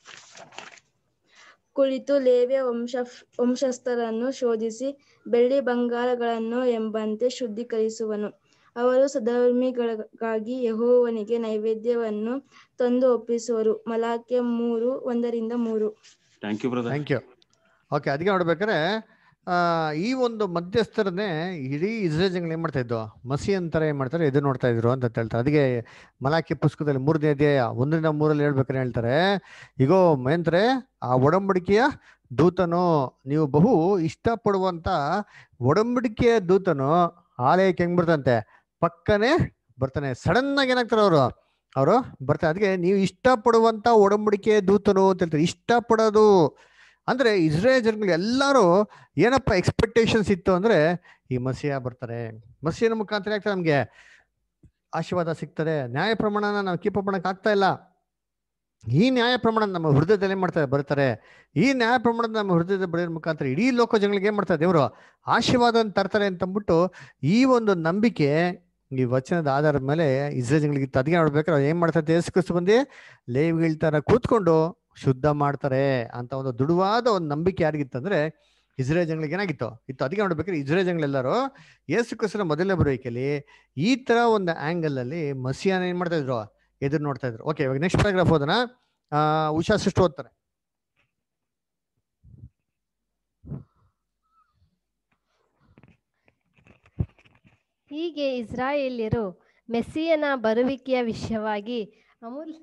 Speaker 16: ಕುಳಿತು ಲೇವಿಯ ವಂಶ ವಂಶಸ್ಥರನ್ನು ಶೋಧಿಸಿ ಬೆಳ್ಳಿ ಬಂಗಾರಗಳನ್ನು ಎಂಬಂತೆ ಶುದ್ಧೀಕರಿಸುವನು ಅವರು ಸಧರ್ಮಿಗಳಿಗಾಗಿ ಯೆಹೋವನಿಗೆ ನೈವೇದ್ಯವನ್ನು ತಂದು ಒಪ್ಪಿಸುವರು ಮಲಾಕ್ಯ ಮೂರು ಒಂದರಿಂದ ಮೂರು
Speaker 4: thank you brother
Speaker 1: thank you okay ಅದಕ್ಕೆ ನೋಡ್ಬೇಕಾದ್ರೆ ಆ, ಈ ಒಂದು ಮಧ್ಯಸ್ಥರನ್ನೇ ಇಡೀ ಇಸ್ರೇಲ್ ಜನಗಳು ಏನ್ ಮಾಡ್ತಾ ಇದ್ದು ಮಸಿ ಅಂತಾರೆ ಏನ್ ಮಾಡ್ತಾರೆ ಎದುರು ನೋಡ್ತಾ ಇದ್ರು ಅಂತ ಹೇಳ್ತಾರೆ ಅದಕ್ಕೆ ಮಲಾಕಿ ಪುಸ್ತಕದಲ್ಲಿ ಮೂರನೇ ಅಧ್ಯಾಯ ಒಂದರಿಂದ ಮೂರಲ್ಲಿ ಹೇಳ್ಬೇಕಾದ್ರೆ ಹೇಳ್ತಾರೆ ಈಗೋ ಮೇಂತ್ರೆ ಆ ಒಡಂಬಡಿಕೆಯ ದೂತನು ನೀವು ಬಹು ಇಷ್ಟಪಡುವಂತ ಒಡಂಬಡಿಕೆಯ ದೂತನು ಆಲಯಕ್ಕೆ ಹೆಂಗ್ ಬರ್ತಂತೆ ಪಕ್ಕನೆ ಬರ್ತಾನೆ ಸಡನ್ ಆಗಿ ಏನಾಗ್ತಾರೆ ಅವರು ಅವರು ಬರ್ತಾರೆ ಅದಕ್ಕೆ ನೀವು ಇಷ್ಟಪಡುವಂತ ಒಡಂಬಡಿಕೆಯ ದೂತನು ಅಂತ ಹೇಳ್ತಾರೆ ಇಷ್ಟಪಡೋದು ಅಂದ್ರೆ ಇಸ್ರೇಲ್ ಜನಗಳು ಎಲ್ಲರೂ ಏನಪ್ಪ ಎಕ್ಸ್ಪೆಕ್ಟೇಷನ್ಸ್ ಇತ್ತು ಅಂದ್ರೆ ಈ ಮಸಿಯ ಬರ್ತಾರೆ ಮಸಿಯನ ಮುಖಾಂತರ ಆಗ್ತದೆ ನಮ್ಗೆ ಆಶೀರ್ವಾದ ಸಿಗ್ತದೆ ನ್ಯಾಯ ಪ್ರಮಾಣನ ನಾವು ಕೀಪ್ ಮಾಡಕ್ ಆಗ್ತಾ ಇಲ್ಲ ಈ ನ್ಯಾಯ ಪ್ರಮಾಣ ನಮ್ಮ ಹೃದಯದಲ್ಲಿ ಏನ್ ಮಾಡ್ತಾರೆ ಬರ್ತಾರೆ ಈ ನ್ಯಾಯ ಪ್ರಮಾಣ ನಮ್ಮ ಹೃದಯದ ಬರೆಯೋದ್ರ ಮುಖಾಂತರ ಇಡೀ ಲೋಕ ಜನಗಳಿಗೆ ಏನ್ ಮಾಡ್ತಾರೆ ದೇವರು ಆಶೀರ್ವಾದ ತರ್ತಾರೆ ಅಂತಂದ್ಬಿಟ್ಟು ಈ ಒಂದು ನಂಬಿಕೆ ಈ ವಚನದ ಆಧಾರದ ಮೇಲೆ ಇಸ್ರೇಲ್ ಜನಗಳಿಗೆ ಇತ್ತು ಅದಕ್ಕೆ ನೋಡ್ಬೇಕಾದ್ರೆ ಅವ್ರು ಏನ್ ಮಾಡ್ತಾರೆ ಯೇಸು ಕ್ರಿಸ್ತು ಬಂದು ಲೇವಿಗಳ ತರ ಕೂತ್ಕೊಂಡು ಶುದ್ಧ ಮಾಡ್ತಾರೆ ಅಂತ ಒಂದು ದೃಢವಾದ ಒಂದು ನಂಬಿಕೆ ಯಾರಿಗಿತ್ತಂದ್ರೆ ಇಸ್ರೇಲ್ ಜನಗಳಿಗೆ ಏನಾಗಿತ್ತು ಇತ್ತು ಅದಕ್ಕೆ ನೋಡ್ಬೇಕಾದ್ರೆ ಇಸ್ರೇಲ್ ಜನಗಳೆಲ್ಲರೂ ಯೇಸು ಕ್ರಿಸ್ತನ ಮೊದಲನೇ ಬರುವಿಕೆಯಲ್ಲಿ ಈ ತರ ಒಂದು ಆಂಗಲ್ ಅಲ್ಲಿ ಮಸಿಯಾನ ಏನ್ ಮಾಡ್ತಾ ಇದ್ರು ಎದುರು ನೋಡ್ತಾ ಇದ್ರು ಓಕೆ ಇವಾಗ ನೆಕ್ಸ್ಟ್ ಪ್ಯಾರಾಗ್ರಾಫ್ ಓದೋಣ ಆ ಉಷಾ ಸೃಷ್ಟಿ ಓದ್ತಾರೆ
Speaker 17: ಹೀಗೆ ಇಸ್ರಾಯೇಲ್ಯರು ಮೆಸ್ಸಿಯನ ಬರುವಿಕೆಯ ವಿಷಯವಾಗಿ ಅಮೂಲ್ಯ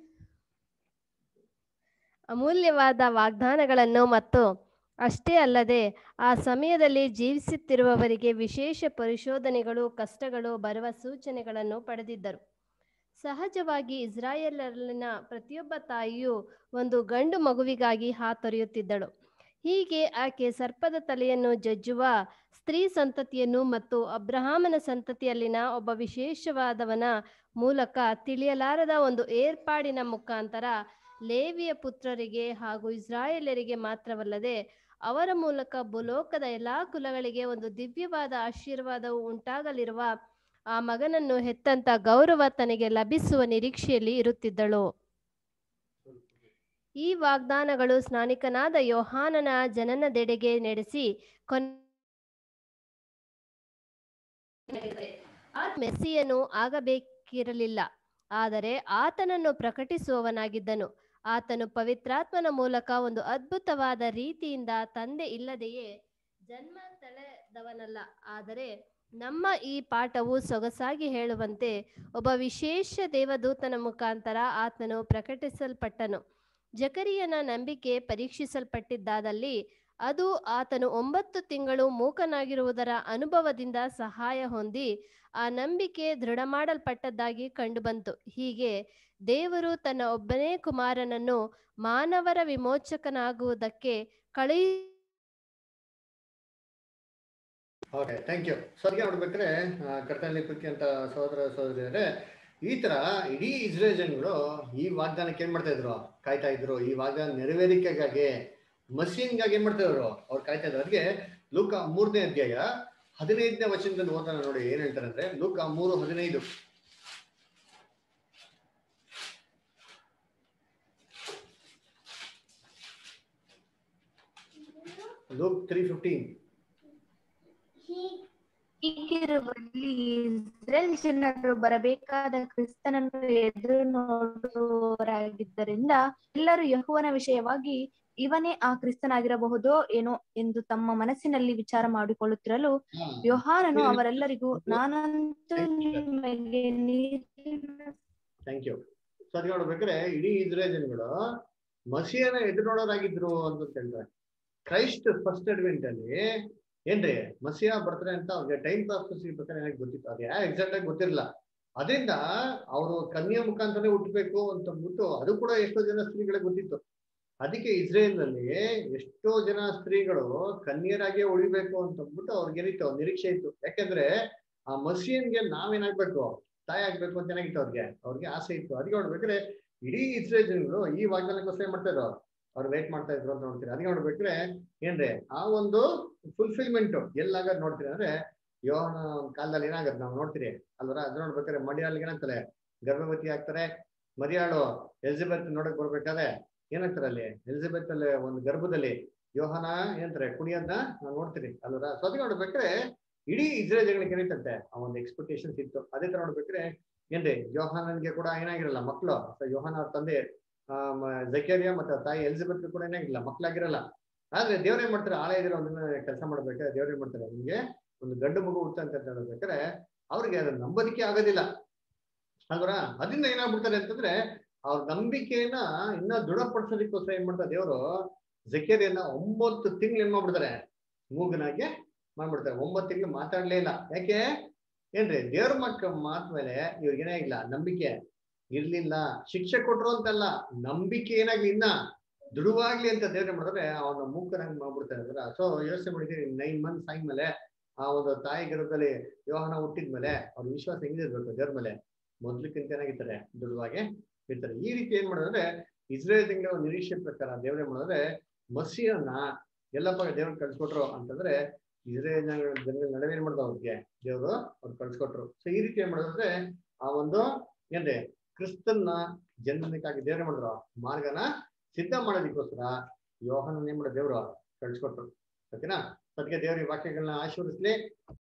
Speaker 17: ಅಮೂಲ್ಯವಾದ ವಾಗ್ದಾನಗಳನ್ನು ಮತ್ತು ಅಷ್ಟೇ ಅಲ್ಲದೆ ಆ ಸಮಯದಲ್ಲಿ ಜೀವಿಸುತ್ತಿರುವವರಿಗೆ ವಿಶೇಷ ಪರಿಶೋಧನೆಗಳು ಕಷ್ಟಗಳು ಬರುವ ಸೂಚನೆಗಳನ್ನು ಪಡೆದಿದ್ದರು ಸಹಜವಾಗಿ ಇಸ್ರಾಯೇಲರಲ್ಲಿನ ಪ್ರತಿಯೊಬ್ಬ ತಾಯಿಯೂ ಒಂದು ಗಂಡು ಮಗುವಿಗಾಗಿ ಹಾತೊರೆಯುತ್ತಿದ್ದಳು ಹೀಗೆ ಆಕೆ ಸರ್ಪದ ತಲೆಯನ್ನು ಜಜ್ಜುವ ಸ್ತ್ರೀ ಸಂತತಿಯನ್ನು ಮತ್ತು ಅಬ್ರಹಾಮನ ಸಂತತಿಯಲ್ಲಿನ ಒಬ್ಬ ವಿಶೇಷವಾದವನ ಮೂಲಕ ತಿಳಿಯಲಾರದ ಒಂದು ಏರ್ಪಾಡಿನ ಮುಖಾಂತರ ಲೇವಿಯ ಪುತ್ರರಿಗೆ ಹಾಗೂ ಇಸ್ರಾಯೇಲರಿಗೆ ಮಾತ್ರವಲ್ಲದೆ ಅವರ ಮೂಲಕ ಭೂಲೋಕದ ಎಲ್ಲಾ ಕುಲಗಳಿಗೆ ಒಂದು ದಿವ್ಯವಾದ ಆಶೀರ್ವಾದವು ಉಂಟಾಗಲಿರುವ ಆ ಮಗನನ್ನು ಹೆತ್ತಂತ ಗೌರವ ತನಗೆ ಲಭಿಸುವ ನಿರೀಕ್ಷೆಯಲ್ಲಿ ಇರುತ್ತಿದ್ದಳು ಈ ವಾಗ್ದಾನಗಳು ಸ್ನಾನಿಕನಾದ ಯೋಹಾನನ ಜನನದೆಡೆಗೆ ನಡೆಸಿ ಕೊನೆ ಆ ಮೆಸ್ಸಿಯನು ಆಗಬೇಕಿರಲಿಲ್ಲ ಆದರೆ ಆತನನ್ನು ಪ್ರಕಟಿಸುವವನಾಗಿದ್ದನು ಆತನು ಪವಿತ್ರಾತ್ಮನ ಮೂಲಕ ಒಂದು ಅದ್ಭುತವಾದ ರೀತಿಯಿಂದ ತಂದೆ ಇಲ್ಲದೆಯೇ ಜನ್ಮ ತಳೆದವನಲ್ಲ ಆದರೆ ನಮ್ಮ ಈ ಪಾಠವು ಸೊಗಸಾಗಿ ಹೇಳುವಂತೆ ಒಬ್ಬ ವಿಶೇಷ ದೇವದೂತನ ಮುಖಾಂತರ ಆತನು ಪ್ರಕಟಿಸಲ್ಪಟ್ಟನು ಜಕರಿಯನ ನಂಬಿಕೆ ಪರೀಕ್ಷಿಸಲ್ಪಟ್ಟಿದ್ದಾದಲ್ಲಿ ಅದು ಆತನು ಒಂಬತ್ತು ತಿಂಗಳು ಮೂಕನಾಗಿರುವುದರ ಅನುಭವದಿಂದ ಸಹಾಯ ಹೊಂದಿ ಆ ನಂಬಿಕೆ ದೃಢ ಮಾಡಲ್ಪಟ್ಟದ್ದಾಗಿ ಕಂಡುಬಂತು ಹೀಗೆ ದೇವರು ತನ್ನ ಒಬ್ಬನೇ ಕುಮಾರನನ್ನು ಮಾನವರ ವಿಮೋಚಕನಾಗುವುದಕ್ಕೆ ಕಳುಹಿ
Speaker 1: ಓಕೆ ಥ್ಯಾಂಕ್ ಯು ಸೊ ಅದಕ್ಕೆ ನೋಡ್ಬೇಕಾದ್ರೆ ಕರ್ತನಲ್ಲಿ ಪ್ರೀತಿ ಅಂತ ಸಹೋದರ ಸಹೋದರಿಯರೇ ಈ ತರ ಇಡೀ ಇಸ್ರೇಲ್ ಜನಗಳು ಈ ವಾಗ್ದಾನಕ್ಕೆ ಏನ್ ಮಾಡ್ತಾ ಇದ್ರು ಕಾಯ್ತಾ ಇದ್ರು ಈ ವಾಗ್ದಾನ ನೆರವೇರಿಕೆಗಾಗಿ ಮಸೀನ್ಗಾಗಿ ಏನ್ ಮಾಡ್ತಾ ಇದ್ರು ಅವ್ರು ಕಾಯ್ತಾ ಇದ್ರು ಅದಕ್ಕೆ ಲೂಕ ಮೂರನೇ ಅಧ್ಯಾಯ ಹದಿನೈದನೇ ವಚನದಲ್ಲಿ ಓದೋಣ ನೋಡಿ ಏನ್ ಹೇಳ್ತಾರೆ ಅಂದ್ರೆ ಲೂಕ ಮೂರು ಹದಿನೈದು ಲೂಕ್ ತ್ರೀ ಫಿಫ್ಟೀನ್
Speaker 10: ಹೀಗಿರುವಲ್ಲಿ ಇಸ್ರೇಲ್ ಜನರು ಬರಬೇಕಾದ ಕ್ರಿಸ್ತನನ್ನು ಎದುರು ನೋಡುವವರಾಗಿದ್ದರಿಂದ ಎಲ್ಲರೂ ಯೆಹೋವನ ವಿಷಯವಾಗಿ ಇವನೇ ಆ ಕ್ರಿಸ್ತನಾಗಿರಬಹುದೋ ಏನೋ ಎಂದು ತಮ್ಮ ಮನಸ್ಸಿನಲ್ಲಿ ವಿಚಾರ ಮಾಡಿಕೊಳ್ಳುತ್ತಿರಲು ಯೋಹಾನನು ಅವರೆಲ್ಲರಿಗೂ ನಾನಂತೂ ನಿಮಗೆ ನೀರಿನ
Speaker 1: ಥ್ಯಾಂಕ್ ಯು ಸೊ ಅದಕ್ಕೆ ನೋಡ್ಬೇಕಾದ್ರೆ ಇಡೀ ಇಸ್ರೇಲ್ ಜನಗಳು ಮಸಿಯನ ಎದುರು ನೋಡೋರಾಗಿದ್ರು ಅಂತ ಹೇಳ್ತಾರೆ ಕ್ರೈಸ್ಟ್ ಫಸ್ಟ್ ಅಡ್ವೆಂಟ್ ಅಲ್ಲಿ ಏನ್ರಿ ಮಸಿಯಾ ಬರ್ತಾರೆ ಅಂತ ಅವ್ರಿಗೆ ಟೈಮ್ ಪ್ರಾಸೆಸ್ ಪ್ರಕಾರ ಏನಾಗಿ ಗೊತ್ತಿತ್ತು ಅದು ಯಾ ಎಕ್ಸಾಕ್ಟ್ ಆಗಿ ಗೊತ್ತಿರಲಿಲ್ಲ ಅದರಿಂದ ಅವರು ಕನ್ಯಾ ಮುಖಾಂತರನೇ ಹುಟ್ಟಬೇಕು ಅಂತ ಅಂದ್ಬಿಟ್ಟು ಅದು ಕೂಡ ಎಷ್ಟೋ ಜನ ಸ್ತ್ರೀಗಳಿಗೆ ಗೊತ್ತಿತ್ತು ಅದಕ್ಕೆ ಇಸ್ರೇಲ್ ನಲ್ಲಿ ಎಷ್ಟೋ ಜನ ಸ್ತ್ರೀಗಳು ಕನ್ಯರಾಗೆ ಉಳಿಬೇಕು ಅಂತ ಅಂದ್ಬಿಟ್ಟು ಅವ್ರಿಗೆ ಏನಿತ್ತು ನಿರೀಕ್ಷೆ ಇತ್ತು ಯಾಕೆಂದ್ರೆ ಆ ಮಸಿಯನ್ಗೆ ನಾವೇನಾಗ್ಬೇಕು ತಾಯಿ ಆಗ್ಬೇಕು ಅಂತ ಏನಾಗಿತ್ತು ಅವ್ರಿಗೆ ಅವ್ರಿಗೆ ಆಸೆ ಇತ್ತು ಅದಕ್ಕೆ ನೋಡ್ಬೇಕಾದ್ರೆ ಇಡೀ ಇಸ್ರೇಲ್ ಜನಗಳು ಈ ವಾಗ್ದಾನಕ್ಕೋಸ್ಕರ ಏನ್ ಮಾಡ್ತಾ ಇದ್ರು ಅವ್ರು ವೇಟ್ ಮಾಡ್ತಾ ಇದ್ರು ಅಂತ ನೋಡ್ತೀರಿ ಅದಕ್ಕೆ ನೋಡ್ಬೇಕ್ರೆ ಏನ್ರಿ ಆ ಒಂದು ಫುಲ್ಫಿಲ್ಮೆಂಟ್ ಎಲ್ಲಾಗದ್ ನೋಡ್ತೀರಿ ಅಂದ್ರೆ ಯೋಹನ ಕಾಲದಲ್ಲಿ ಏನಾಗದ್ ನಾವು ನೋಡ್ತೀರಿ ಅಲ್ವರ ಅದ್ ನೋಡ್ಬೇಕಾದ್ರೆ ಮಡಿಯಾಳಿಗೆ ಏನಾಗ್ತಾರೆ ಗರ್ಭವತಿ ಆಗ್ತಾರೆ ಮರಿಯಾಳು ಎಲಿಜಬೆತ್ ನೋಡಕ್ ಬರ್ಬೇಕಾದ್ರೆ ಏನಾಗ್ತಾರೆ ಅಲ್ಲಿ ಎಲಿಜಬೆತ್ ಅಲ್ಲಿ ಒಂದು ಗರ್ಭದಲ್ಲಿ ಯೋಹನ ಏನಂತಾರೆ ಕುಣಿಯೋದನ್ನ ನಾವು ನೋಡ್ತೀರಿ ಅಲ್ವರ ಸೊ ಅದಕ್ಕೆ ನೋಡ್ಬೇಕಾದ್ರೆ ಇಡೀ ಇಸ್ರೇಲ್ ಜನಗಳಿಗೆ ಏನಿತ್ತಂತೆ ಆ ಒಂದು ಎಕ್ಸ್ಪೆಕ್ಟೇಷನ್ಸ್ ಇತ್ತು ಅದೇ ತರ ನೋಡ್ಬೇಕಾದ್ರೆ ಏನ್ರಿ ಯೋಹಾನನ್ಗೆ ಕೂಡ ಏನಾಗಿರಲ್ಲ ಮಕ್ಕಳು ಯೋಹಾನ ಅವ್ರ ತಂದೆ ಜಕೇರಿಯಾ ಮತ್ತೆ ಅವ್ರ ತಾಯಿ ಎಲಿಜಬೆತ್ ಕೂಡ ಏನಾಗಿರಲ್ಲ ಮಕ್ಕಳಾಗಿರಲ್ಲ ಆದ್ರೆ ದೇವ್ರ ಏನ್ ಮಾಡ್ತಾರೆ ಆಲಯದಲ್ಲಿ ಒಂದನ್ನ ಕೆಲಸ ಮಾಡ್ಬೇಕಾದ್ರೆ ದೇವ್ರ ಏನ್ ಮಾಡ್ತಾರೆ ನಿಮ್ಗೆ ಒಂದು ಗಂಡು ಮಗು ಹುಟ್ಟ ಅಂತ ಹೇಳ್ಬೇಕಾದ್ರೆ ಅವ್ರಿಗೆ ಅದು ನಂಬೋದಿಕ್ಕೆ ಆಗೋದಿಲ್ಲ ಅಲ್ವರ ಅದರಿಂದ ಏನಾಗ್ಬಿಡ್ತಾರೆ ಅಂತಂದ್ರೆ ಅವ್ರ ನಂಬಿಕೆಯನ್ನ ಇನ್ನ ದೃಢಪಡಿಸೋದಕ್ಕೋಸ್ಕರ ಏನ್ ಮಾಡ್ತಾರೆ ದೇವರು ಜಕೇರಿಯನ್ನ ಒಂಬತ್ತು ತಿಂಗಳು ಏನ್ ಮಾಡ್ಬಿಡ್ತಾರೆ ಮೂಗನಾಗೆ ಮಾಡ್ಬಿಡ್ತಾರೆ ಒಂಬತ್ತು ತಿಂಗಳು ಮಾತಾಡ್ಲೇ ಇಲ್ಲ ಯಾಕೆ ಏನ್ರಿ ದೇವ್ರ ಮಕ್ಕ ಮಾತ್ ಮೇಲೆ ಇವ್ರಿಗೇನೇ ಇಲ್ಲ ನಂಬಿಕೆ ಇರ್ಲಿಲ್ಲ ಶಿಕ್ಷೆ ಕೊಟ್ರು ಅಂತಲ್ಲ ನಂಬಿಕೆ ಏನಾಗ್ಲಿ ಇನ್ನ ದೃಢವಾಗ್ಲಿ ಅಂತ ದೇವ್ರ ಮಾಡಿದ್ರೆ ಅವನ ಮೂಕನಾಗಿ ಮಾಡ್ಬಿಡ್ತಾರೆ ಅಂದ್ರೆ ಸೊ ಯೋಚನೆ ಮಾಡಿದ್ರೆ ನೈನ್ ಮಂತ್ಸ್ ಆದ್ಮೇಲೆ ಆ ಒಂದು ತಾಯಿ ಗರ್ಭದಲ್ಲಿ ಯೋಹನ ಹುಟ್ಟಿದ್ಮೇಲೆ ಅವ್ರ ವಿಶ್ವಾಸ ಹೆಂಗಿರ್ಬೇಕು ದೇವ್ರ ಮೇಲೆ ಮೊದ್ಲಕ್ಕಿಂತ ಏನಾಗಿರ್ತಾರೆ ದೃಢವಾಗಿ ಇರ್ತಾರೆ ಈ ರೀತಿ ಏನ್ ಮಾಡಿದ್ರೆ ಇಸ್ರೇಲ್ ತಿಂಗಳ ನಿರೀಕ್ಷೆ ಪ್ರಕಾರ ದೇವ್ರ ಏನ್ ಮಾಡಿದ್ರೆ ಮಸಿಯನ್ನ ಎಲ್ಲಪ್ಪ ದೇವ್ರ ಕಳ್ಸಿಕೊಟ್ರು ಅಂತಂದ್ರೆ ಇಸ್ರೇಲ್ ಜನಗಳ ನಡುವೆ ಏನ್ ಮಾಡ್ತಾವ ಅವ್ರಿಗೆ ದೇವರು ಅವ್ರು ಕಳ್ಸಿಕೊಟ್ರು ಸೊ ಈ ರೀತಿ ಏನ್ ಮಾಡಿದ್ರೆ ಆ ಒಂದು ಏನ್ರಿ ಕ್ರಿಸ್ತನ್ನ ಜನ್ಮಕ್ಕಾಗಿ ದೇವ್ರ ಮಾಡಿದ್ರು ಮಾರ್ಗನ ಸಿದ್ಧ ಮಾಡೋದಕ್ಕೋಸ್ಕರ ಯೋಹನ ಏನ್ ಮಾಡೋ ದೇವ್ರು ಕಳ್ಸಿಕೊಟ್ರು ಓಕೆನಾ ಅದಕ್ಕೆ ದೇವ್ರ ಈ ವಾಕ್ಯಗಳನ್ನ ಆಶೀರ್ವದಿಸ್ಲಿ